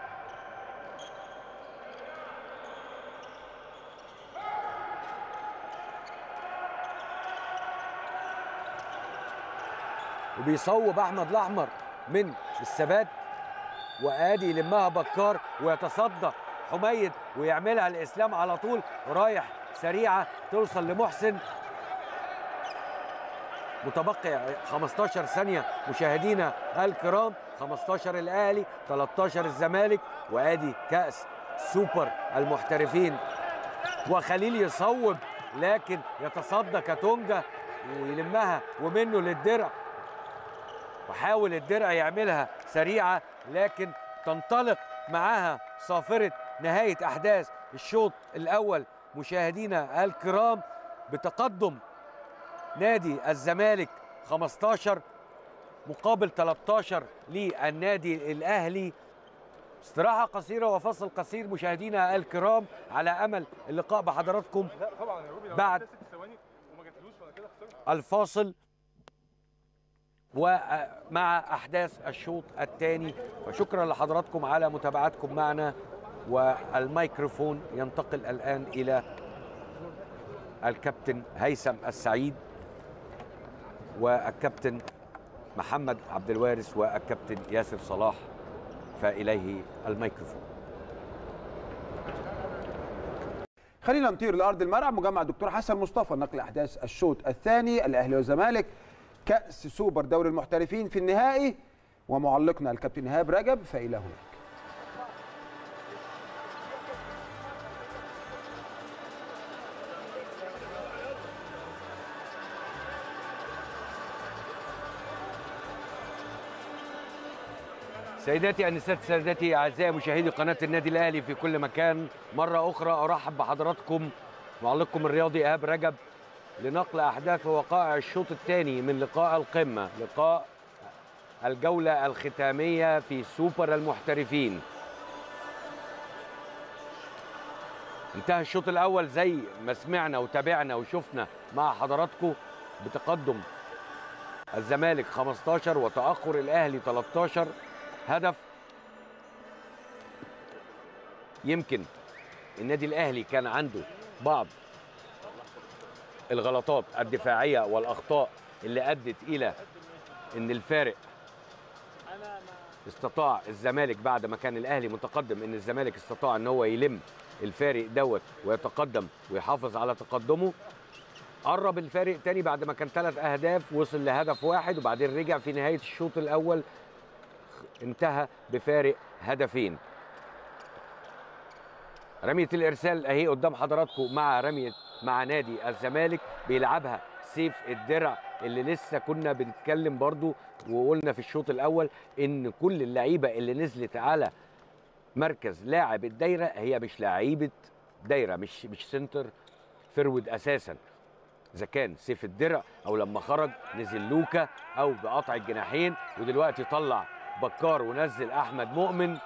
وبيصوب أحمد الأحمر من الثبات وادي يلمها بكار ويتصدى حميد ويعملها الاسلام على طول رايح سريعه توصل لمحسن متبقي 15 ثانيه مشاهدينا الكرام 15 الاهلي 13 الزمالك وادي كاس سوبر المحترفين وخليل يصوب لكن يتصدى كاتونجا ويلمها ومنه للدرع وحاول الدرع يعملها سريعه لكن تنطلق معاها صافره نهايه احداث الشوط الاول مشاهدينا الكرام بتقدم نادي الزمالك 15 مقابل 13 للنادي الاهلي استراحه قصيره وفصل قصير مشاهدينا الكرام على امل اللقاء بحضراتكم لا طبعا يا روبي لو بعد ست ثواني وما جاتلوش ولا كده خسرنا الفاصل ومع احداث الشوط الثاني وشكرا لحضراتكم على متابعتكم معنا والميكروفون ينتقل الان الى الكابتن هيثم السعيد والكابتن محمد عبد الوارث والكابتن ياسر صلاح فاليه الميكروفون خلينا نطير لارض الملعب مجمع الدكتور حسن مصطفى نقل احداث الشوط الثاني الاهلي والزمالك كاس سوبر دوري المحترفين في النهائي ومعلقنا الكابتن ايهاب رجب فالى هناك سيداتي انسات سادتي اعزائي مشاهدي قناه النادي الاهلي في كل مكان مره اخرى ارحب بحضراتكم معلقكم الرياضي ايهاب رجب لنقل احداث ووقائع الشوط الثاني من لقاء القمه لقاء الجوله الختاميه في سوبر المحترفين انتهى الشوط الاول زي ما سمعنا وتابعنا وشفنا مع حضراتكم بتقدم الزمالك 15 وتاخر الاهلي 13 هدف يمكن النادي الاهلي كان عنده بعض الغلطات الدفاعيه والاخطاء اللي ادت الى ان الفارق انا ما استطاع الزمالك بعد ما كان الاهلي متقدم ان الزمالك استطاع ان هو يلم الفارق دوت ويتقدم ويحافظ على تقدمه قرب الفارق تاني بعد ما كان ثلاث اهداف وصل لهدف واحد وبعدين رجع في نهايه الشوط الاول انتهى بفارق هدفين رميه الارسال اهي قدام حضراتكم مع رميه مع نادي الزمالك بيلعبها سيف الدرع اللي لسه كنا بنتكلم برضو وقلنا في الشوط الاول ان كل اللعيبه اللي نزلت على مركز لاعب الدايره هي مش لعيبه دايره مش مش سنتر فرود اساسا اذا كان سيف الدرع او لما خرج نزل لوكا او بقطع الجناحين ودلوقتي طلع بكار ونزل احمد مؤمن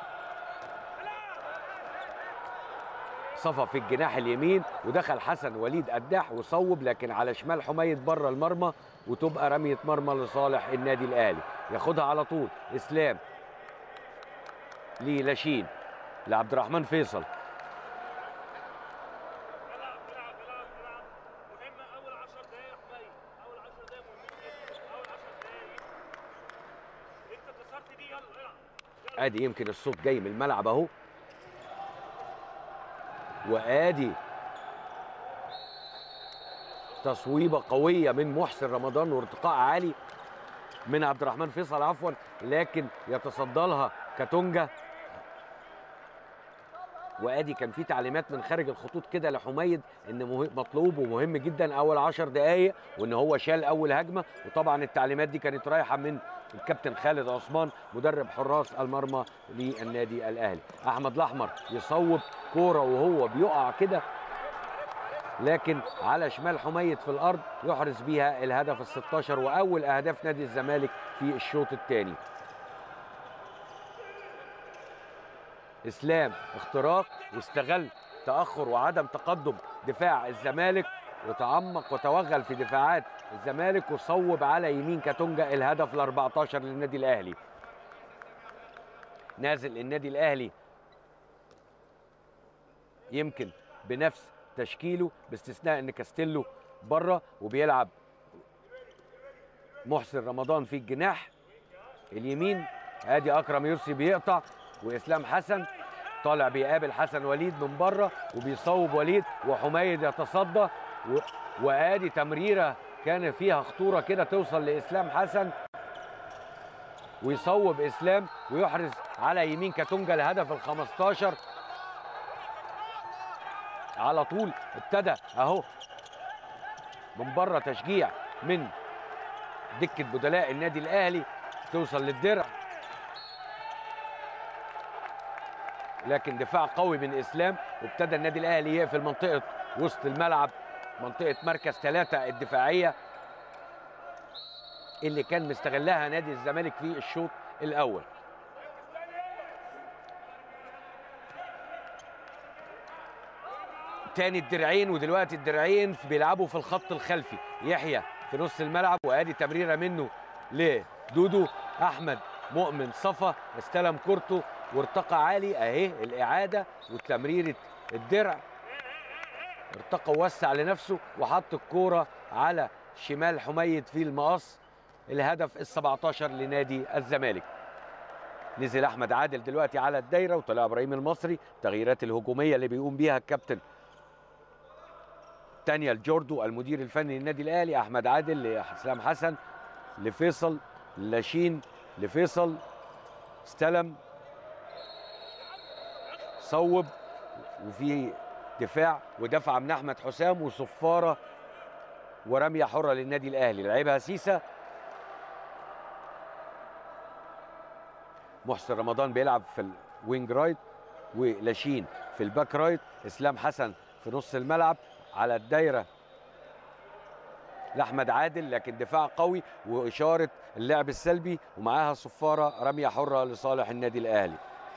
صفى في الجناح اليمين ودخل حسن وليد قداح وصوب لكن على شمال حميد بره المرمى وتبقى رميه مرمى لصالح النادي الاهلي ياخدها على طول اسلام للاشين لعبد الرحمن فيصل ادي يمكن الصوت جاي من الملعب اهو وادي تصويبه قويه من محسن رمضان وارتقاء عالي من عبد الرحمن فيصل عفوا لكن يتصدى لها كاتونجا وادي كان في تعليمات من خارج الخطوط كده لحميد ان مه- مطلوب ومهم جدا اول عشر دقائق وان هو شال اول هجمه وطبعا التعليمات دي كانت رايحه من الكابتن خالد عثمان مدرب حراس المرمى للنادي الاهلي احمد الاحمر يصوب كوره وهو بيقع كده لكن على شمال حميد في الارض يحرز بيها الهدف ال 16 واول اهداف نادي الزمالك في الشوط الثاني اسلام اختراق واستغل تاخر وعدم تقدم دفاع الزمالك وتعمق وتوغل في دفاعات الزمالك وصوب على يمين كاتونجا الهدف ال 14 للنادي الاهلي نازل النادي الاهلي يمكن بنفس تشكيله باستثناء ان كاستيلو بره وبيلعب محسن رمضان في الجناح اليمين ادي اكرم يرسي بيقطع واسلام حسن طالع بيقابل حسن وليد من بره وبيصوب وليد وحميد يتصدى و... وادي تمريره كان فيها خطوره كده توصل لاسلام حسن ويصوب اسلام ويحرز على يمين كاتونجا الهدف ال 15 على طول ابتدى اهو من بره تشجيع من دكه بدلاء النادي الاهلي توصل للدرع لكن دفاع قوي من اسلام وابتدى النادي الاهلي يقفل منطقه وسط الملعب منطقه مركز ثلاثه الدفاعيه اللي كان مستغلها نادي الزمالك في الشوط الاول تاني الدرعين ودلوقتي الدرعين بيلعبوا في الخط الخلفي يحيى في نص الملعب وادي تمريره منه لدودو احمد مؤمن صفا استلم كورته وارتقى عالي اهي الاعاده وتمريره الدرع ارتقى ووسع لنفسه وحط الكوره على شمال حميد في المقص الهدف ال 17 لنادي الزمالك نزل احمد عادل دلوقتي على الدايره وطلع ابراهيم المصري التغييرات الهجوميه اللي بيقوم بيها الكابتن تانيا الجوردو المدير الفني للنادي الاهلي احمد عادل لحسام حسن لفيصل لاشين لفيصل استلم صوب وفي دفاع ودفع من احمد حسام وصفاره ورميه حره للنادي الاهلي لعبها سيسا محسن رمضان بيلعب في الوينج رايت ولاشين في الباك رايت اسلام حسن في نص الملعب على الدايره لاحمد عادل لكن دفاع قوي واشاره اللعب السلبي ومعاها صفاره رميه حره لصالح النادي الاهلي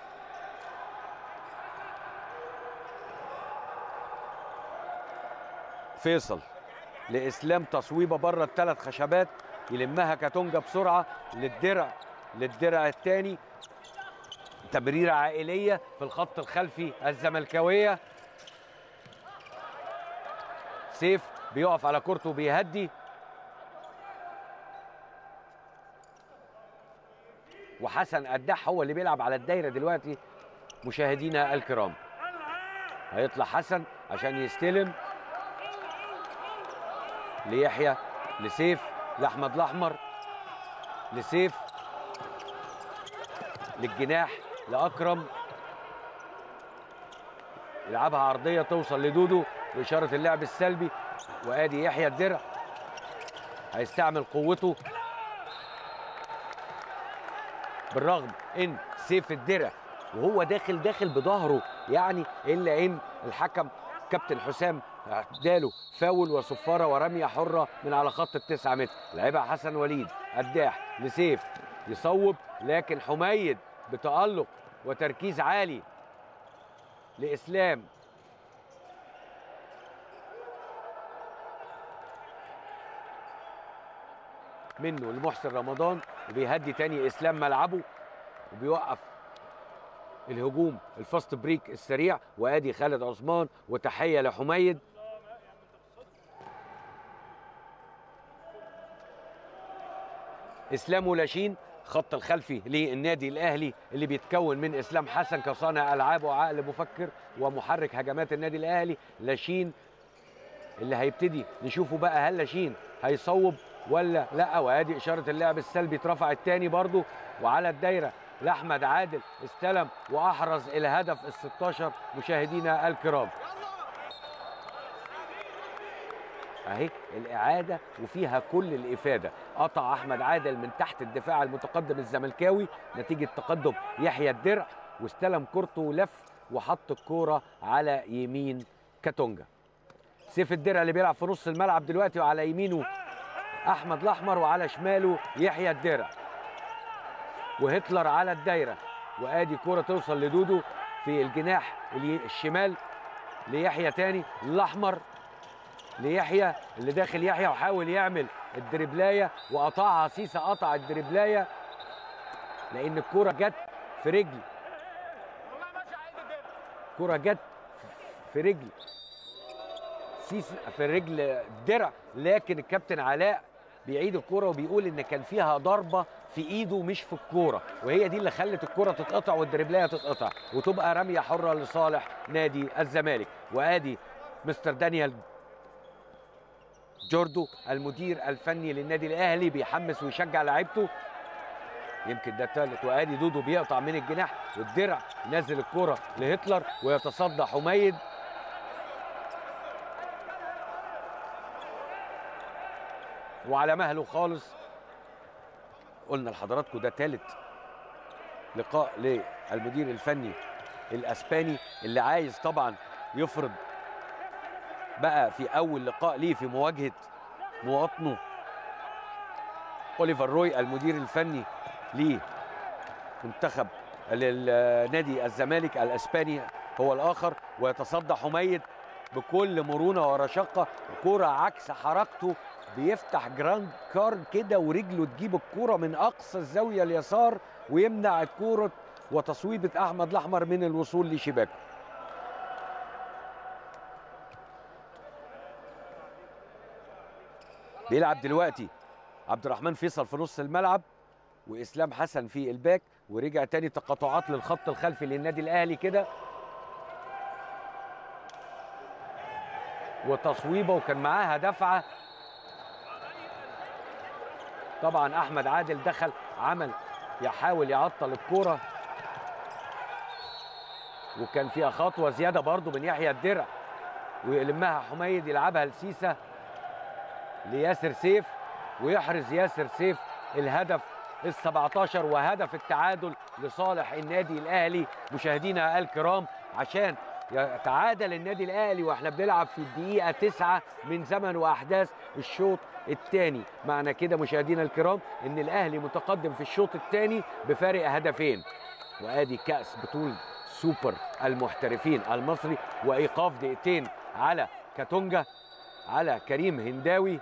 فيصل لاسلام تصويبه بره الثلاث خشبات يلمها كاتونجا بسرعه للدرع للدرع الثاني تمريره عائليه في الخط الخلفي الزملكاويه سيف بيقف على كورته بيهدي وحسن قداح هو اللي بيلعب على الدايره دلوقتي مشاهدينا الكرام هيطلع حسن عشان يستلم ليحيى لسيف لاحمد الاحمر لسيف للجناح لاكرم يلعبها عرضيه توصل لدودو باشاره اللعب السلبي وادي يحيى الدرع هيستعمل قوته بالرغم ان سيف الدرع وهو داخل داخل بظهره يعني الا ان الحكم كابتن حسام اداله فاول وصفاره ورميه حره من على خط التسعة متر لعبها حسن وليد قداح لسيف يصوب لكن حميد بتألق وتركيز عالي لإسلام منه لمحسن رمضان وبيهدي تاني اسلام ملعبه وبيوقف الهجوم الفاست بريك السريع وادي خالد عثمان وتحيه لحميد اسلام ولاشين خط الخلفي للنادي الاهلي اللي بيتكون من اسلام حسن كصانع العاب وعقل مفكر ومحرك هجمات النادي الاهلي لاشين اللي هيبتدي نشوفه بقى هل لاشين هيصوب ولا لا وادي اشاره اللعب السلبي اترفع الثاني برضو وعلى الدايره لاحمد عادل استلم واحرز الهدف ال 16 مشاهدينا الكرام اهي الاعاده وفيها كل الافاده قطع احمد عادل من تحت الدفاع المتقدم الزملكاوي نتيجه تقدم يحيى الدرع واستلم كورته ولف وحط الكوره على يمين كاتونجا سيف الدرع اللي بيلعب في نص الملعب دلوقتي وعلى يمينه احمد الاحمر وعلى شماله يحيى الدرع وهتلر على الدايره وادي كوره توصل لدودو في الجناح الشمال ليحيى تاني الاحمر ليحيى اللي داخل يحيى وحاول يعمل الدربلايه وقطعها سيسا قطع الدربلايه لان الكوره جت في رجل كوره جت في رجل سيسا في رجل الدرع لكن الكابتن علاء بيعيد الكوره وبيقول ان كان فيها ضربه في ايده مش في الكوره وهي دي اللي خلت الكوره تتقطع والدربلايه تتقطع وتبقى رميه حره لصالح نادي الزمالك وادي مستر دانيال جوردو المدير الفني للنادي الاهلي بيحمس ويشجع لعيبته يمكن ده الثالث وادي دودو بيقطع من الجناح والدرع نازل الكوره لهتلر ويتصدى حميد وعلى مهله خالص قلنا لحضراتكم ده ثالث لقاء للمدير الفني الاسباني اللي عايز طبعا يفرض بقى في اول لقاء ليه في مواجهه مواطنه اوليفر روي المدير الفني لمنتخب لنادي الزمالك الاسباني هو الاخر ويتصدى حميد بكل مرونه ورشاقه كرة عكس حركته بيفتح جراند كارد كده ورجله تجيب الكرة من اقصى الزاويه اليسار ويمنع الكرة وتصويبه احمد الاحمر من الوصول لشباكه بيلعب دلوقتي عبد الرحمن فيصل في نص الملعب واسلام حسن في الباك ورجع تاني تقاطعات للخط الخلفي للنادي الاهلي كده وتصويبه وكان معاها دفعه طبعا احمد عادل دخل عمل يحاول يعطل الكوره وكان فيها خطوه زياده برضو من يحيى الدرع ويلمها حميد يلعبها لسيسه لياسر سيف ويحرز ياسر سيف الهدف ال 17 وهدف التعادل لصالح النادي الاهلي مشاهدينا الكرام عشان يتعادل النادي الاهلي واحنا بنلعب في الدقيقه تسعة من زمن واحداث الشوط الثاني معنى كده مشاهدينا الكرام ان الاهلي متقدم في الشوط الثاني بفارق هدفين وادي كاس بطوله سوبر المحترفين المصري وايقاف دقيقتين على كاتونجا على كريم هنداوي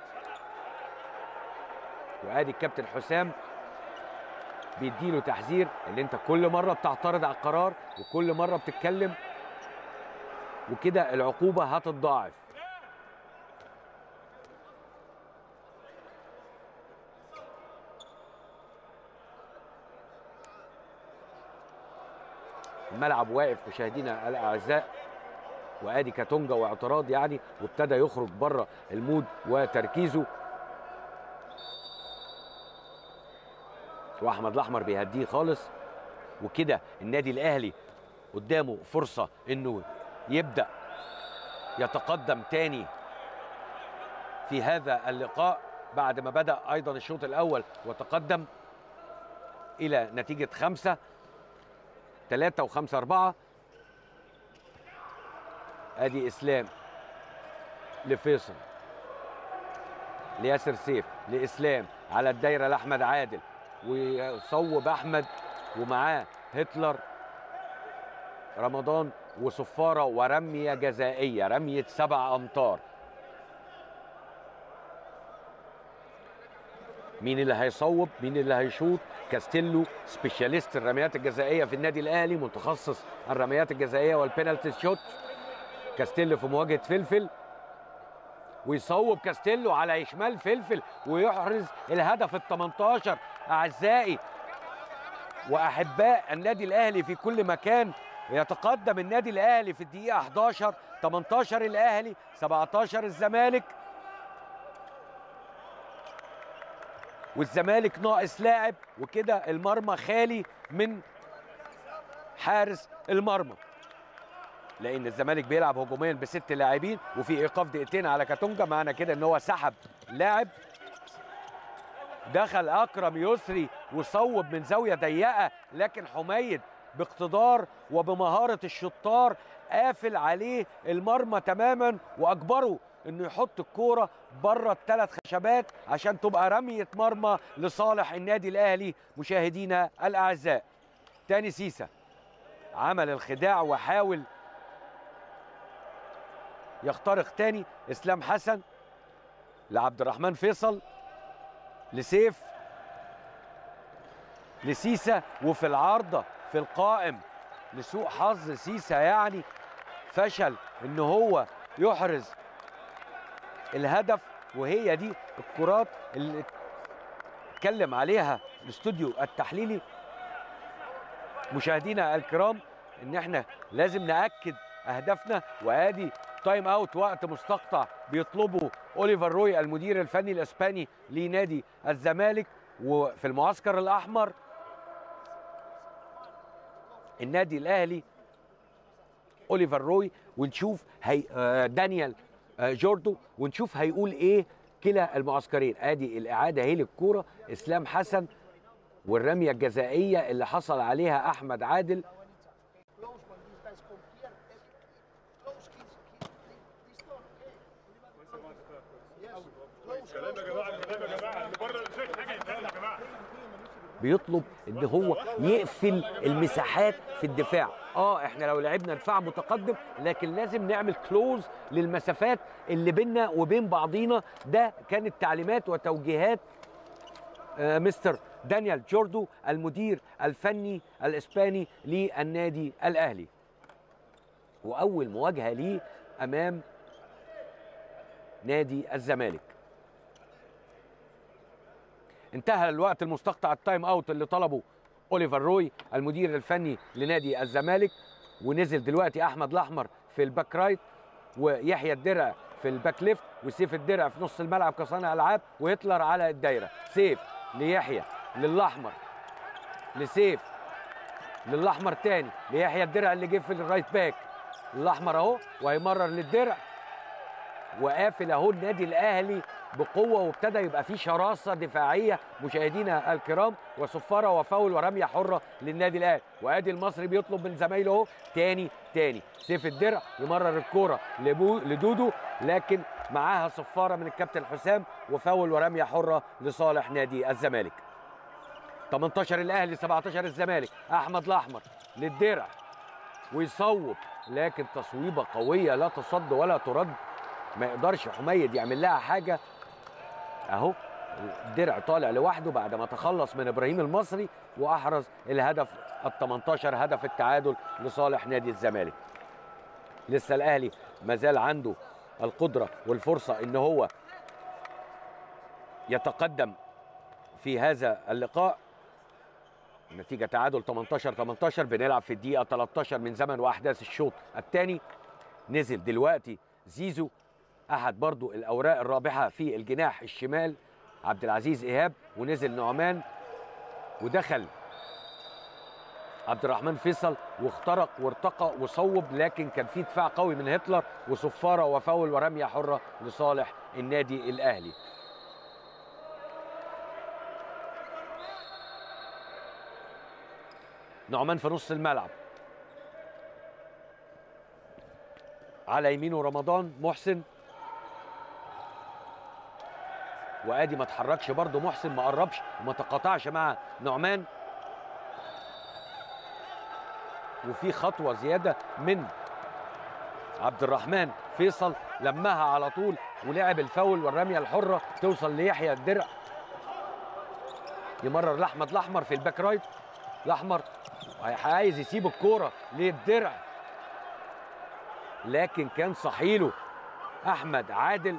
وادي الكابتن حسام بيديله تحذير ان انت كل مره بتعترض على القرار وكل مره بتتكلم وكده العقوبه هتتضاعف الملعب واقف مشاهدينا الاعزاء وادي كاتونجا واعتراض يعني وابتدى يخرج بره المود وتركيزه واحمد الاحمر بيهديه خالص وكده النادي الاهلي قدامه فرصه انه يبدا يتقدم تاني في هذا اللقاء بعد ما بدا ايضا الشوط الاول وتقدم الى نتيجه خمسه ثلاثة وخمسة أربعة أدي إسلام لفيصل لياسر سيف لإسلام على الدايرة لأحمد عادل ويصوب أحمد ومعاه هتلر رمضان وصفارة ورمية جزائية رمية سبع أمتار مين اللي هيصوب مين اللي هيشوط كاستيلو سبيشاليست الرميات الجزائيه في النادي الاهلي متخصص الرميات الجزائيه والبينالتي شوت كاستيلو في مواجهه فلفل ويصوب كاستيلو على شمال فلفل ويحرز الهدف ال 18 اعزائي واحباء النادي الاهلي في كل مكان يتقدم النادي الاهلي في الدقيقه 11 18 الاهلي 17 الزمالك والزمالك ناقص لاعب وكده المرمى خالي من حارس المرمى لان الزمالك بيلعب هجوميا بست لاعبين وفي ايقاف دقيقتين على كاتونجا معنى كده ان هو سحب لاعب دخل اكرم يسري وصوب من زاويه ضيقه لكن حميد باقتدار وبمهاره الشطار قافل عليه المرمى تماما واجبره انه يحط الكوره بره الثلاث خشبات عشان تبقى رميه مرمى لصالح النادي الاهلي مشاهدينا الاعزاء تاني سيسا عمل الخداع وحاول يخترق تاني اسلام حسن لعبد الرحمن فيصل لسيف لسيسا وفي العارضه في القائم لسوء حظ سيسا يعني فشل ان هو يحرز الهدف وهي دي الكرات اللي اتكلم عليها الاستوديو التحليلي مشاهدينا الكرام ان احنا لازم ناكد اهدافنا وادي تايم اوت وقت مستقطع بيطلبه اوليفر روي المدير الفني الاسباني لنادي الزمالك وفي المعسكر الاحمر النادي الاهلي اوليفر روي ونشوف هي آه، دانيال آه، جوردو ونشوف هيقول ايه كلا المعسكرين ادي الاعاده اهي للكوره اسلام حسن والرميه الجزائيه اللي حصل عليها احمد عادل كلام يا جماعه كلام يا جماعه اللي بره الشيخ حاجه يتقال يا جماعه بيطلب ان هو يقفل المساحات في الدفاع اه احنا لو لعبنا دفاع متقدم لكن لازم نعمل كلوز للمسافات اللي بيننا وبين بعضينا ده كانت تعليمات وتوجيهات آه مستر دانيال جوردو المدير الفني الاسباني للنادي الاهلي واول مواجهه ليه امام نادي الزمالك انتهى الوقت المستقطع التايم اوت اللي طلبه اوليفر روي المدير الفني لنادي الزمالك ونزل دلوقتي احمد الاحمر في الباك رايت ويحيى الدرع في الباك ليفت وسيف الدرع في نص الملعب كصانع العاب وهتلر على الدايره سيف ليحيى للاحمر لسيف للاحمر تاني ليحيى الدرع اللي جه في الرايت باك الاحمر اهو وهيمرر للدرع وقافل اهو النادي الاهلي بقوه وابتدى يبقى في شراسه دفاعيه مشاهدينا الكرام وصفاره وفاول ورميه حره للنادي الاهلي وادي المصري بيطلب من زمايله اهو تاني تاني سيف الدرع يمرر الكوره لبو لدودو لكن معاها صفاره من الكابتن حسام وفاول ورميه حره لصالح نادي الزمالك 18 الاهلي 17 الزمالك احمد الاحمر للدرع ويصوب لكن تصويبه قويه لا تصد ولا ترد ما يقدرش حميد يعمل لها حاجه اهو الدرع طالع لوحده بعد ما تخلص من ابراهيم المصري واحرز الهدف ال 18 هدف التعادل لصالح نادي الزمالك لسه الاهلي ما زال عنده القدره والفرصه ان هو يتقدم في هذا اللقاء نتيجة تعادل 18 18 بنلعب في الدقيقة 13 من زمن وأحداث الشوط الثاني نزل دلوقتي زيزو أحد برضو الأوراق الرابحة في الجناح الشمال عبد العزيز إيهاب ونزل نعمان ودخل عبد الرحمن فيصل واخترق وارتقى وصوب لكن كان في دفاع قوي من هتلر وصفاره وفاول ورميه حره لصالح النادي الاهلي نعمان في نص الملعب على يمينه رمضان محسن وادي ما اتحركش برضه محسن ما قربش وما تقاطعش مع نعمان وفي خطوه زياده من عبد الرحمن فيصل لمها على طول ولعب الفاول والرميه الحره توصل ليحيى الدرع يمرر لاحمد الاحمر في الباك رايت الاحمر عايز يسيب الكوره للدرع لكن كان صحيله احمد عادل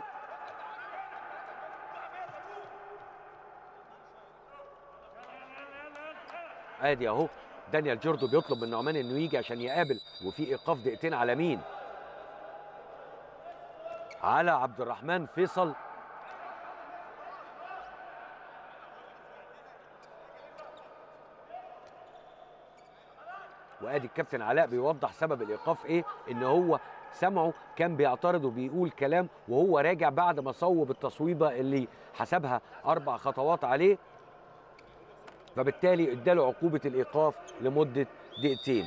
ادي اهو دانيال جوردو بيطلب من نعمان انه يجي عشان يقابل وفي ايقاف دقيقتين على مين على عبد الرحمن فيصل وادي الكابتن علاء بيوضح سبب الايقاف ايه ان هو سمعه كان بيعترض وبيقول كلام وهو راجع بعد ما صوب التصويبه اللي حسبها اربع خطوات عليه فبالتالي اداله عقوبه الايقاف لمده دقيقتين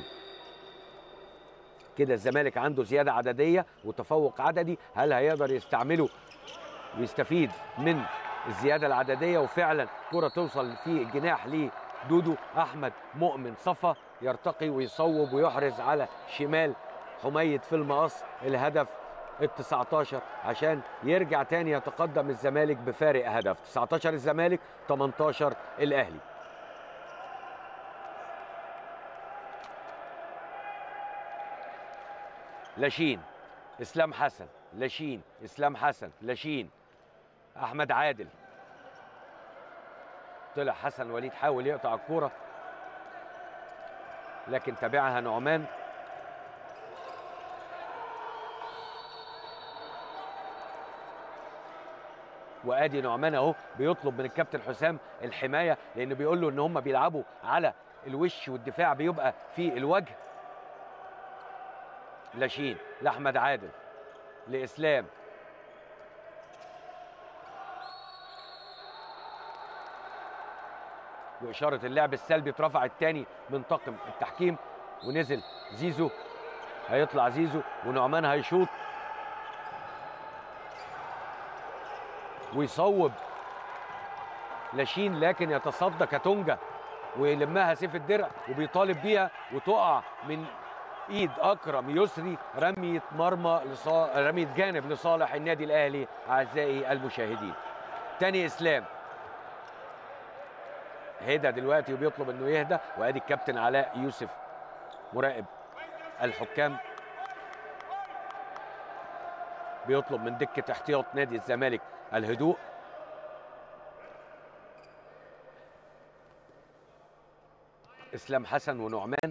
كده الزمالك عنده زياده عدديه وتفوق عددي هل هيقدر يستعمله ويستفيد من الزياده العدديه وفعلا كره توصل في الجناح لدودو احمد مؤمن صفا يرتقي ويصوب ويحرز على شمال حميد في المقص الهدف ال 19 عشان يرجع تاني يتقدم الزمالك بفارق هدف 19 الزمالك 18 الاهلي لاشين اسلام حسن لاشين اسلام حسن لاشين احمد عادل طلع حسن وليد حاول يقطع الكوره لكن تابعها نعمان وادي نعمان اهو بيطلب من الكابتن حسام الحمايه لانه بيقول له ان هم بيلعبوا على الوش والدفاع بيبقى في الوجه لاشين لاحمد عادل لاسلام واشاره اللعب السلبي اترفع الثاني من طاقم التحكيم ونزل زيزو هيطلع زيزو ونعمان هيشوط ويصوب لاشين لكن يتصدى كاتونجا ويلمها سيف الدرع وبيطالب بيها وتقع من ايد اكرم يسري رميه مرمى لصا... رميه جانب لصالح النادي الاهلي اعزائي المشاهدين تاني اسلام هدى دلوقتي وبيطلب انه يهدى وادي الكابتن علاء يوسف مراقب الحكام بيطلب من دكه احتياط نادي الزمالك الهدوء اسلام حسن ونعمان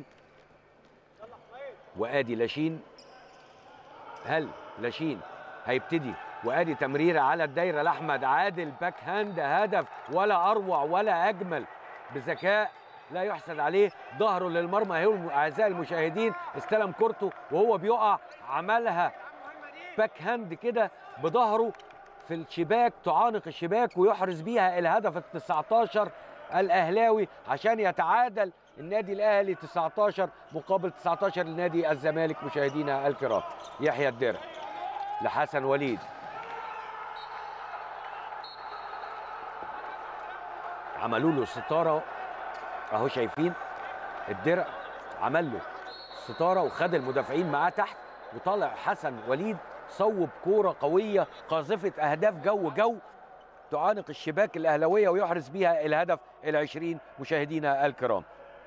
وادي لاشين هل لاشين هيبتدي وادي تمريره على الدايره لاحمد عادل باك هاند هدف ولا اروع ولا اجمل بذكاء لا يحسد عليه ظهره للمرمى هو اعزائي المشاهدين استلم كورته وهو بيقع عملها باك هاند كده بظهره في الشباك تعانق الشباك ويحرز بيها الهدف ال 19 الاهلاوي عشان يتعادل النادي الاهلي 19 مقابل 19 لنادي الزمالك مشاهدينا الكرام يحيى الدرع لحسن وليد عملوا له ستاره اهو شايفين الدرع عمل له ستاره وخد المدافعين معاه تحت وطلع حسن وليد صوب كوره قويه قاذفه اهداف جو جو تعانق الشباك الاهلاويه ويحرز بيها الهدف العشرين مشاهدينا الكرام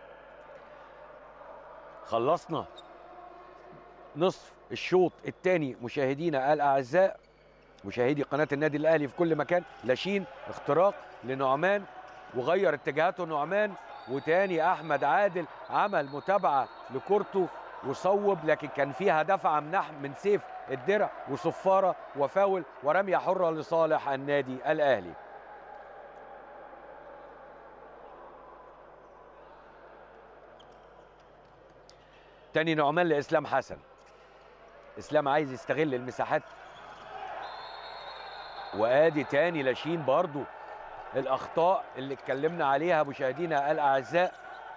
خلصنا نصف الشوط الثاني مشاهدينا الاعزاء مشاهدي قناه النادي الاهلي في كل مكان لاشين اختراق لنعمان وغير اتجاهاته نعمان وتاني احمد عادل عمل متابعه لكورته وصوب لكن كان فيها دفعه من نح- من سيف الدرع وصفاره وفاول ورميه حره لصالح النادي الاهلي تاني نعمان لاسلام حسن اسلام عايز يستغل المساحات وادي تاني لاشين برضو الاخطاء اللي اتكلمنا عليها مشاهدينا الاعزاء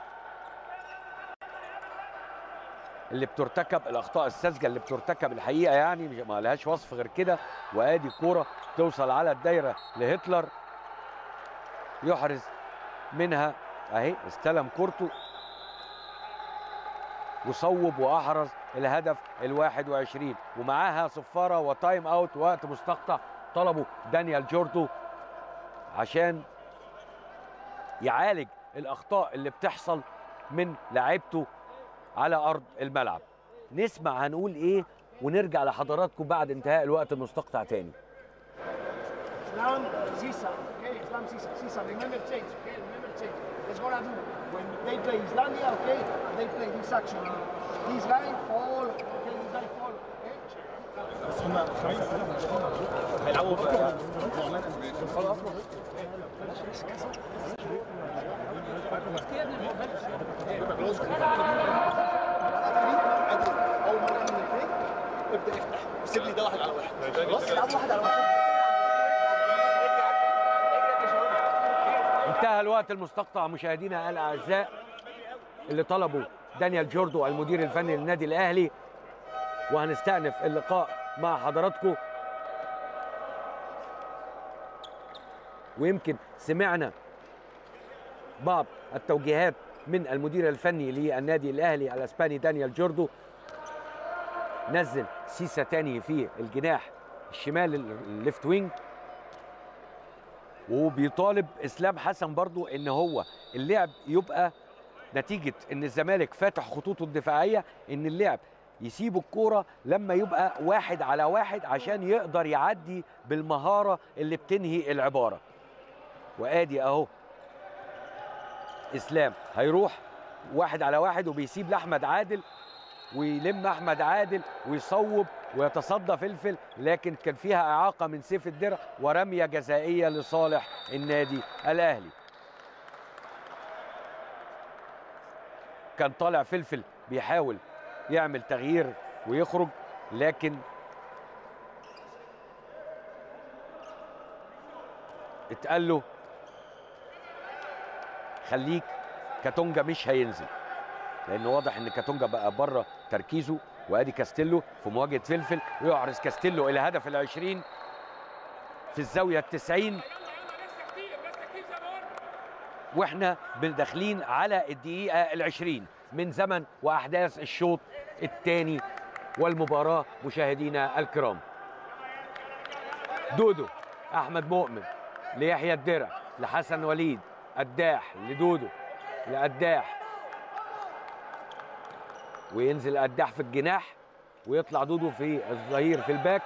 اللي بترتكب الاخطاء الساذجه اللي بترتكب الحقيقه يعني مش- ما لهاش وصف غير كده وادي كوره توصل على الدايره لهتلر يحرز منها اهي استلم كورته وصوب واحرز الهدف الواحد وعشرين ومعاها صفاره وتايم اوت وقت مستقطع طلبه دانيال جوردو عشان يعالج الاخطاء اللي بتحصل من لعيبته على ارض الملعب نسمع هنقول ايه ونرجع لحضراتكم بعد انتهاء الوقت المستقطع تاني Islam, Sisa. Okay, Islam, Sisa. Sisa, remember change. Okay, remember change. That's what I do. When they play Islandia, okay, and they play this action. This guy fall. Okay, this guy fall. Okay. اول مره من البيت ابدا افتح سيب لي ده واحد على واحد خلاص العب واحد على واحد انتهى الوقت المستقطع مشاهدينا الاعزاء اللي طلبوا دانيال جوردو المدير الفني للنادي الاهلي وهنستأنف اللقاء مع حضراتكم ويمكن سمعنا بعض التوجيهات من المدير الفني للنادي الاهلي الاسباني دانيال جوردو نزل سيسا تاني في الجناح الشمال الليفت وينج وبيطالب اسلام حسن برضو ان هو اللعب يبقى نتيجه ان الزمالك فاتح خطوطه الدفاعيه ان اللعب يسيبوا الكوره لما يبقى واحد على واحد عشان يقدر يعدي بالمهاره اللي بتنهي العباره وادي اهو اسلام هيروح واحد على واحد وبيسيب لاحمد عادل ويلم احمد عادل ويصوب ويتصدى فلفل لكن كان فيها اعاقه من سيف الدرع ورميه جزائيه لصالح النادي الاهلي كان طالع فلفل بيحاول يعمل تغيير ويخرج لكن اتقال له خليك كاتونجا مش هينزل لان واضح ان كاتونجا بقى بره تركيزه وادي كاستيلو في مواجهه فلفل ويعرض كاستيلو الى هدف العشرين في الزاويه التسعين واحنا داخلين على الدقيقه العشرين من زمن واحداث الشوط الثاني والمباراه مشاهدينا الكرام دودو احمد مؤمن ليحيى الدرع لحسن وليد قداح لدودو لقداح وينزل قداح في الجناح ويطلع دودو في الظهير في الباك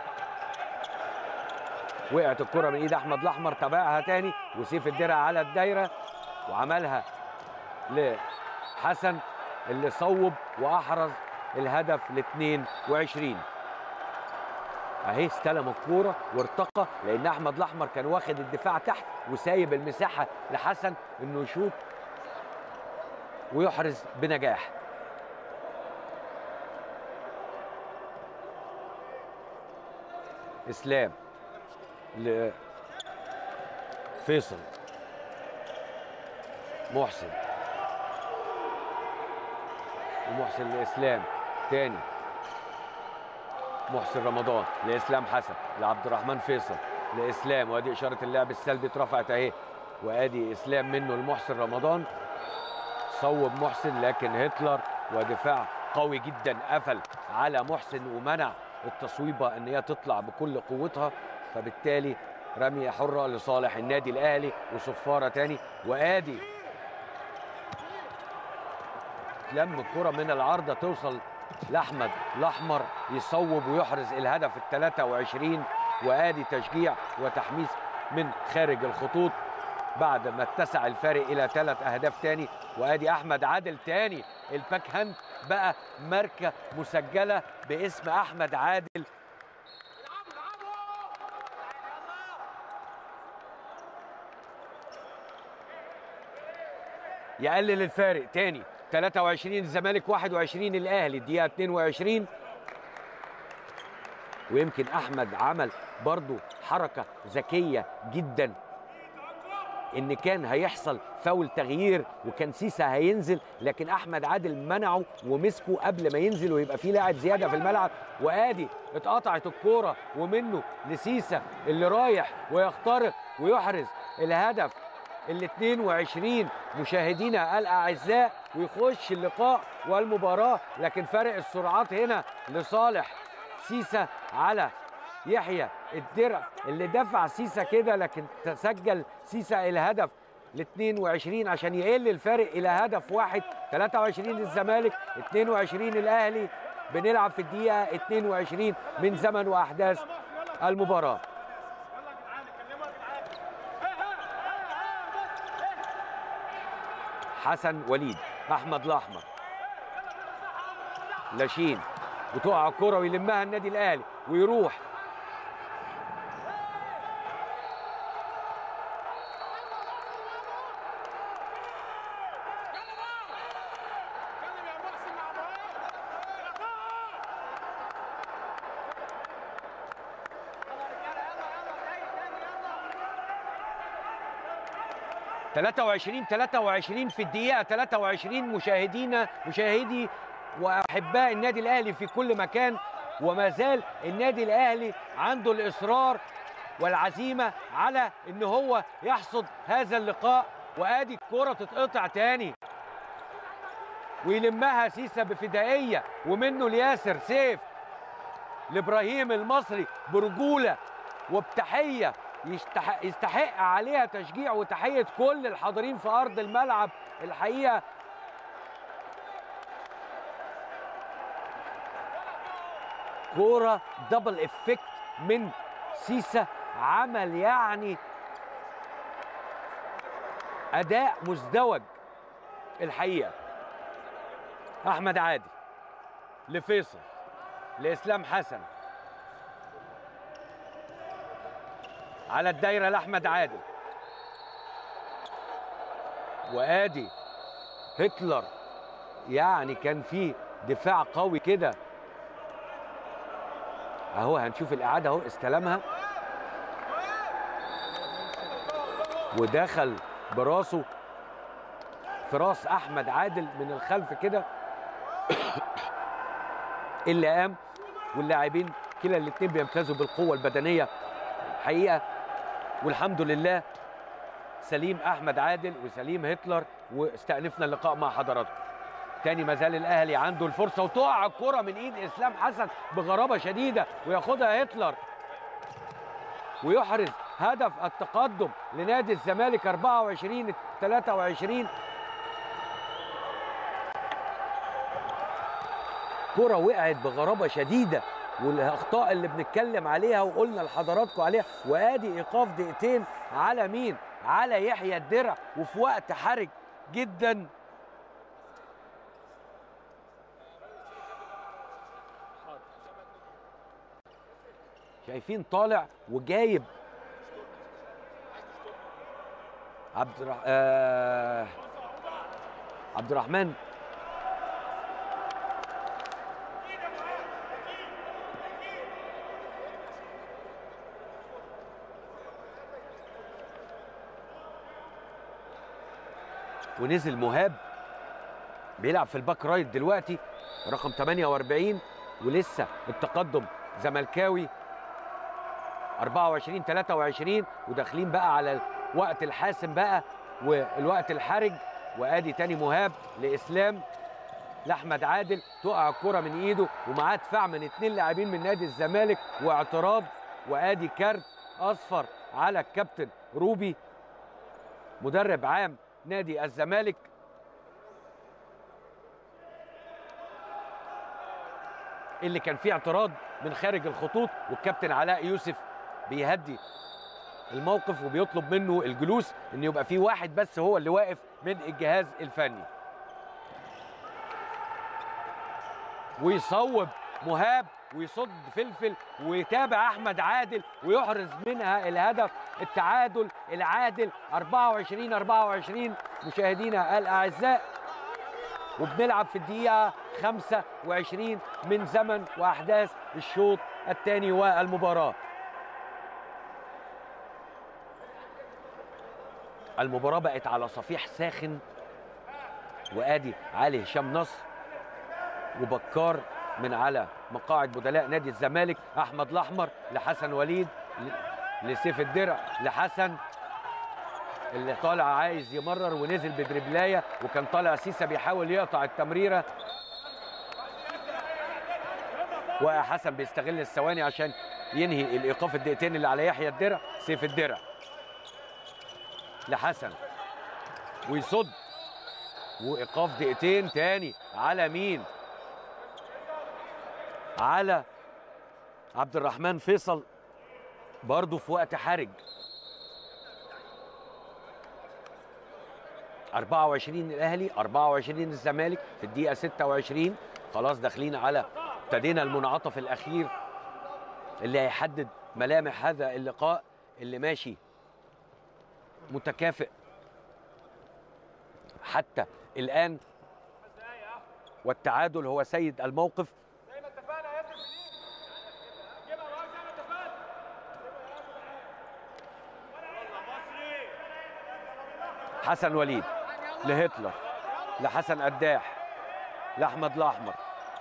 وقعت الكره من ايد احمد الاحمر تابعها تاني وسيف الدرع على الدايره وعملها لحسن اللي صوب واحرز الهدف ل 22 اهي استلم الكوره وارتقى لان احمد الاحمر كان واخد الدفاع تحت وسايب المساحه لحسن انه يشوط ويحرز بنجاح اسلام ل فيصل محسن ومحسن لاسلام تاني محسن رمضان لاسلام حسن لعبد الرحمن فيصل لاسلام وادي اشاره اللعب السلبي اترفعت اهي وادي اسلام منه لمحسن رمضان صوب محسن لكن هتلر ودفاع قوي جدا قفل على محسن ومنع التصويبه ان هي تطلع بكل قوتها فبالتالي رميه حره لصالح النادي الاهلي وصفاره تاني وادي لم الكره من العارضه توصل لاحمد الاحمر يصوب ويحرز الهدف ال 23 وادي تشجيع وتحميس من خارج الخطوط بعد ما اتسع الفارق الى ثلاث اهداف تاني وادي احمد عادل تاني الباك هاند بقى ماركه مسجله باسم احمد عادل يقلل الفارق تاني 23 الزمالك 21 الاهلي الدقيقه 22 ويمكن احمد عمل برضو حركه ذكيه جدا ان كان هيحصل فاول تغيير وكان سيسا هينزل لكن احمد عادل منعه ومسكه قبل ما ينزل ويبقى في لاعب زياده في الملعب وادي اتقطعت الكوره ومنه لسيسا اللي رايح ويخترق ويحرز الهدف ال 22 مشاهدينا الاعزاء ويخش اللقاء والمباراه لكن فرق السرعات هنا لصالح سيسا على يحيى الدرع اللي دفع سيسا كده لكن تسجل سيسا الهدف ل 22 عشان يقل الفارق الى هدف واحد 23 للزمالك 22 الاهلي بنلعب في الدقيقه 22 من زمن واحداث المباراه حسن وليد احمد الاحمر لاشين وتقع الكره ويلمها النادي الاهلي ويروح تلاتة وعشرين تلاتة وعشرين في الدقيقة تلاتة وعشرين مشاهدينا مشاهدي وأحباء النادي الأهلي في كل مكان وما زال النادي الأهلي عنده الإصرار والعزيمة على إن هو يحصد هذا اللقاء وآدي الكرة تتقطع تاني ويلمها سيسا بفدائية ومنه لياسر سيف لإبراهيم المصري برجولة وبتحية يستحق, يستحق عليها تشجيع وتحية كل الحاضرين في أرض الملعب الحقيقة كورة دبل افكت من سيسا عمل يعني أداء مزدوج الحقيقة أحمد عادل لفيصل لإسلام حسن على الدايره لاحمد عادل وادي هتلر يعني كان في دفاع قوي كده اهو هنشوف الاعاده اهو استلمها ودخل براسه في راس احمد عادل من الخلف كده اللي قام واللاعبين كلا الاثنين بيمتازوا بالقوه البدنيه حقيقه والحمد لله سليم احمد عادل وسليم هتلر واستأنفنا اللقاء مع حضراتكم تاني ما زال الاهلي عنده الفرصه وتقع الكره من ايد اسلام حسن بغرابه شديده وياخدها هتلر ويحرز هدف التقدم لنادي الزمالك 24 23 كرة وقعت بغرابة شديدة والاخطاء اللي بنتكلم عليها وقلنا لحضراتكم عليها وادي ايقاف دقيقتين على مين على يحيى الدرع وفي وقت حرج جدا شايفين طالع وجايب عبد الرح... آه... عبد الرحمن ونزل مهاب بيلعب في الباك رايت دلوقتي رقم 48 ولسه التقدم زملكاوي 24 23 وداخلين بقى على الوقت الحاسم بقى والوقت الحرج وادي تاني مهاب لاسلام لاحمد عادل تقع الكره من ايده ومعاه دفاع من اتنين لاعبين من نادي الزمالك واعتراض وادي كارت اصفر على الكابتن روبي مدرب عام نادي الزمالك اللي كان فيه اعتراض من خارج الخطوط والكابتن علاء يوسف بيهدي الموقف وبيطلب منه الجلوس ان يبقى في واحد بس هو اللي واقف من الجهاز الفني ويصوب مهاب ويصد فلفل ويتابع احمد عادل ويحرز منها الهدف التعادل العادل 24 24 مشاهدينا الاعزاء وبنلعب في الدقيقه 25 من زمن واحداث الشوط الثاني والمباراه المباراه بقت على صفيح ساخن وادي علي هشام نصر وبكار من على مقاعد بدلاء نادي الزمالك احمد الاحمر لحسن وليد ل- لسيف الدرع لحسن اللي طالع عايز يمرر ونزل بدربلايه وكان طالع سيسا بيحاول يقطع التمريره وحسن بيستغل الثواني عشان ينهي الايقاف الدقيقتين اللي على يحيى الدرع سيف الدرع لحسن ويصد وايقاف دقيقتين تاني على مين على عبد الرحمن فيصل برضه في وقت حرج 24 الاهلي 24 الزمالك في الدقيقه 26 خلاص داخلين على ابتدينا المنعطف الاخير اللي هيحدد ملامح هذا اللقاء اللي ماشي متكافئ حتى الان والتعادل هو سيد الموقف حسن وليد لهتلر لحسن قداح لاحمد الاحمر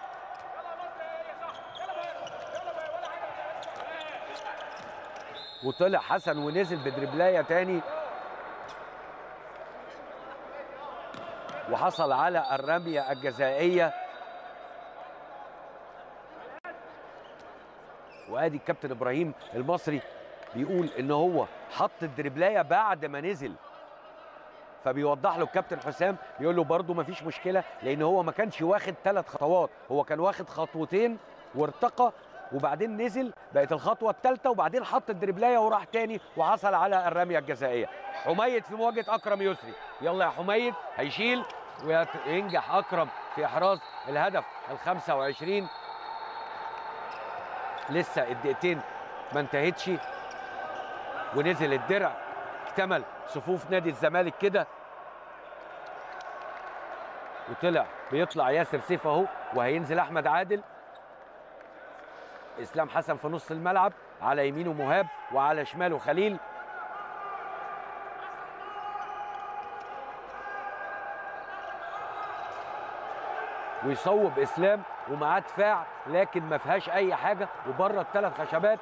وطلع حسن ونزل بدربلايه تاني وحصل على الرميه الجزائيه وادي الكابتن ابراهيم المصري بيقول ان هو حط الدربلايه بعد ما نزل فبيوضح له الكابتن حسام بيقول له برده مفيش مشكله لان هو ما كانش واخد ثلاث خطوات هو كان واخد خطوتين وارتقى وبعدين نزل بقت الخطوه الثالثه وبعدين حط الدربلايه وراح تاني وحصل على الرميه الجزائيه حميد في مواجهه اكرم يسري يلا يا حميد هيشيل وينجح اكرم في احراز الهدف ال 25 لسه الدقيقتين ما انتهتش ونزل الدرع اكتمل صفوف نادي الزمالك كده وطلع بيطلع ياسر سيف اهو وهينزل احمد عادل اسلام حسن في نص الملعب على يمينه مهاب وعلى شماله خليل ويصوب اسلام ومعاه دفاع لكن ما فيهاش اي حاجه وبره الثلاث خشبات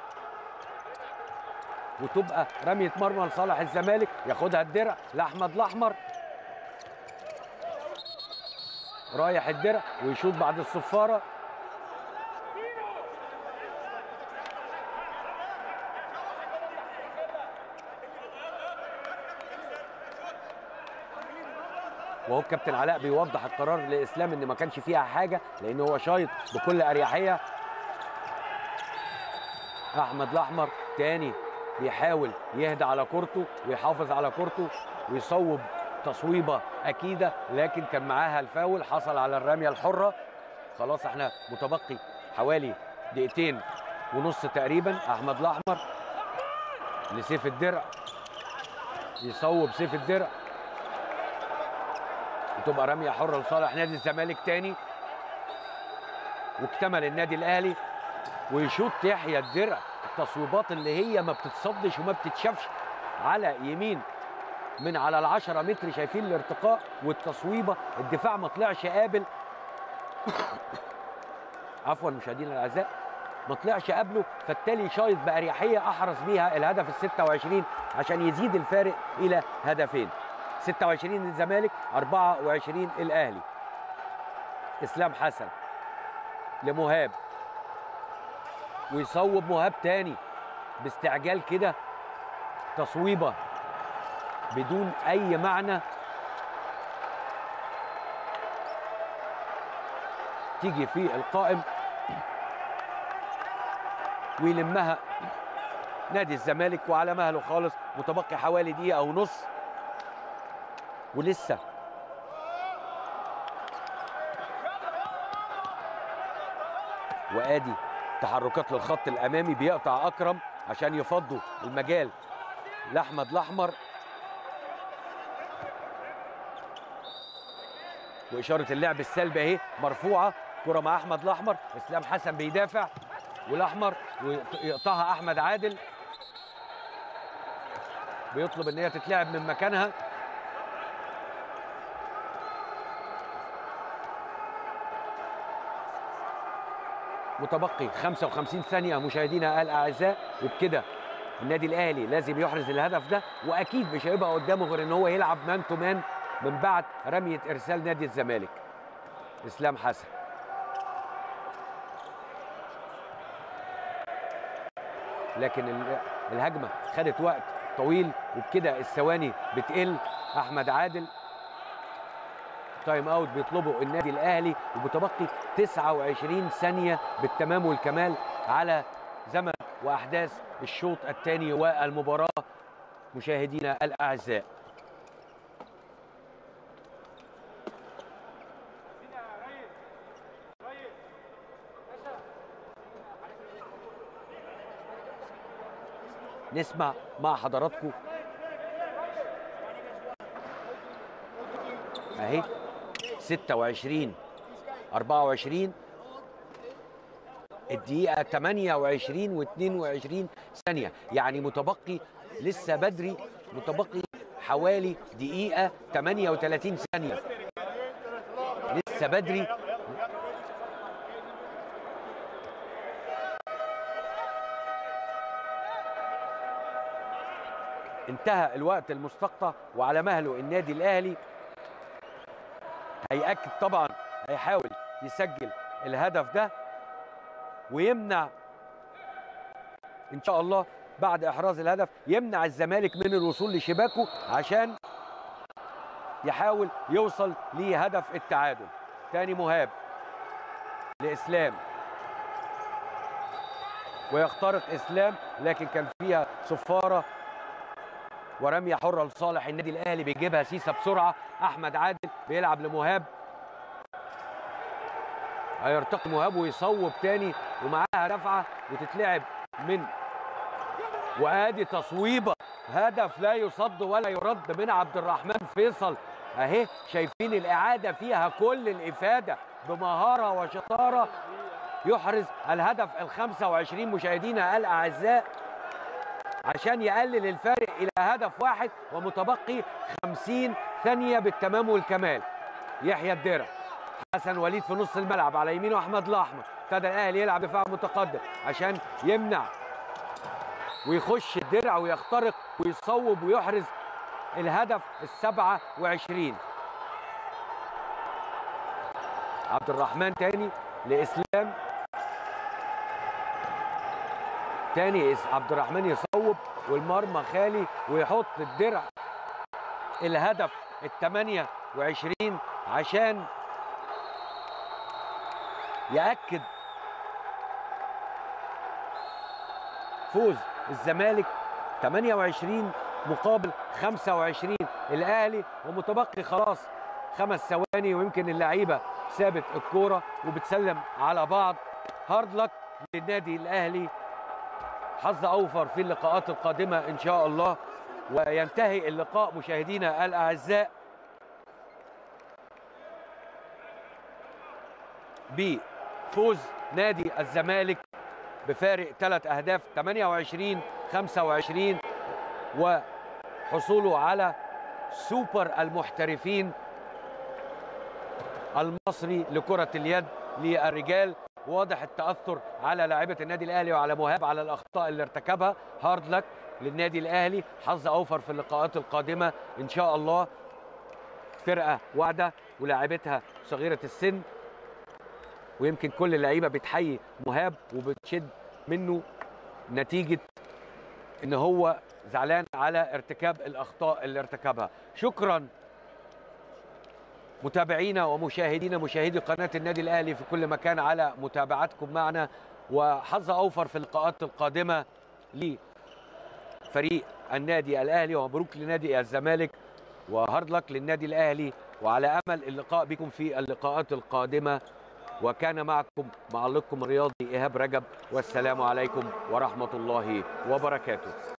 وتبقى رميه مرمى لصالح الزمالك ياخدها الدرع لاحمد الاحمر رايح الدرع ويشوط بعد الصفاره وهو الكابتن علاء بيوضح القرار لاسلام ان ما كانش فيها حاجه لان هو شايط بكل اريحيه احمد الاحمر تاني بيحاول يهدى على كورته ويحافظ على كورته ويصوب تصويبه اكيده لكن كان معاها الفاول حصل على الرميه الحره خلاص احنا متبقي حوالي دقيقتين ونص تقريبا احمد الاحمر لسيف الدرع يصوب سيف الدرع وتبقى رميه حره لصالح نادي الزمالك تاني واكتمل النادي الاهلي ويشوط يحيى الدرع التصويبات اللي هي ما بتتصدش وما بتتشافش على يمين من على العشرة متر شايفين الارتقاء والتصويبة الدفاع ما طلعش قابل عفوا مشاهدينا الاعزاء ما طلعش قبله فالتالي شايط باريحيه احرز بيها الهدف ال 26 عشان يزيد الفارق الى هدفين 26 للزمالك 24 الاهلي اسلام حسن لمهاب ويصوب مهاب تاني باستعجال كده تصويبه بدون اي معنى تيجي في القائم ويلمها نادي الزمالك وعلى مهله خالص متبقي حوالي دقيقة ونص ولسه وادي تحركات للخط الامامي بيقطع اكرم عشان يفضوا المجال لاحمد الاحمر واشاره اللعب السلبي اهي مرفوعه كره مع احمد الاحمر اسلام حسن بيدافع والاحمر ويقطعها احمد عادل بيطلب ان هي تتلعب من مكانها متبقي 55 ثانيه مشاهدينا الاعزاء وبكده النادي الاهلي لازم يحرز الهدف ده واكيد مش هيبقى قدامه غير ان هو يلعب مان تو مان من بعد رميه ارسال نادي الزمالك اسلام حسن لكن ال- الهجمه خدت وقت طويل وبكده الثواني بتقل احمد عادل تايم اوت بيطلبه النادي الاهلي وبتبقي 29 ثانيه بالتمام والكمال على زمن واحداث الشوط الثاني والمباراه مشاهدينا الاعزاء نسمع مع حضراتكم اهي 26 24 الدقيقة 28 و22 ثانية يعني متبقي لسه بدري متبقي حوالي دقيقة 38 ثانية لسه بدري انتهى الوقت المستقطع وعلى مهله النادي الاهلي هيأكد طبعا هيحاول يسجل الهدف ده ويمنع ان شاء الله بعد احراز الهدف يمنع الزمالك من الوصول لشباكه عشان يحاول يوصل لهدف التعادل تاني مهاب لاسلام ويخترق اسلام لكن كان فيها صفاره ورميه حره لصالح النادي الاهلي بيجيبها سيسا بسرعه احمد عادل بيلعب لمهاب هيرتقي مهاب ويصوب تاني ومعاها رفعه وتتلعب من وادي تصويبه هدف لا يصد ولا يرد من عبد الرحمن فيصل اهي شايفين الاعاده فيها كل الافاده بمهاره وشطاره يحرز الهدف ال 25 مشاهدينا الاعزاء عشان يقلل الفارق الى هدف واحد ومتبقي 50 ثانيه بالتمام والكمال يحيى الدرع حسن وليد في نص الملعب على يمينه احمد الاحمر ابتدى الاهلي يلعب دفاع متقدم عشان يمنع ويخش الدرع ويخترق ويصوب ويحرز الهدف السبعة وعشرين عبد الرحمن تاني لإسلام تاني إس- عبد الرحمن يصوب والمرمى خالي ويحط الدرع الهدف الثمانية وعشرين عشان يأكد فوز الزمالك 28 مقابل 25 الاهلي ومتبقي خلاص خمس ثواني ويمكن اللعيبه سابت الكوره وبتسلم على بعض هارد لك للنادي الاهلي حظ اوفر في اللقاءات القادمه ان شاء الله وينتهي اللقاء مشاهدينا الاعزاء بفوز نادي الزمالك بفارق ثلاث اهداف 28 25 وحصوله على سوبر المحترفين المصري لكرة اليد للرجال واضح التأثر على لاعبة النادي الأهلي وعلى مهاب على الأخطاء اللي ارتكبها هارد لك للنادي الأهلي حظ أوفر في اللقاءات القادمة إن شاء الله فرقة واعدة ولاعبتها صغيرة السن ويمكن كل اللعيبة بتحيي مهاب وبتشد منه نتيجة ان هو زعلان على ارتكاب الاخطاء اللي ارتكبها شكرا متابعينا ومشاهدينا مشاهدي قناه النادي الاهلي في كل مكان على متابعتكم معنا وحظ اوفر في اللقاءات القادمه لفريق النادي الاهلي ومبروك لنادي الزمالك وهارد لك للنادي الاهلي وعلى امل اللقاء بكم في اللقاءات القادمه وكان معكم معلقكم الرياضي ايهاب رجب والسلام عليكم ورحمه الله وبركاته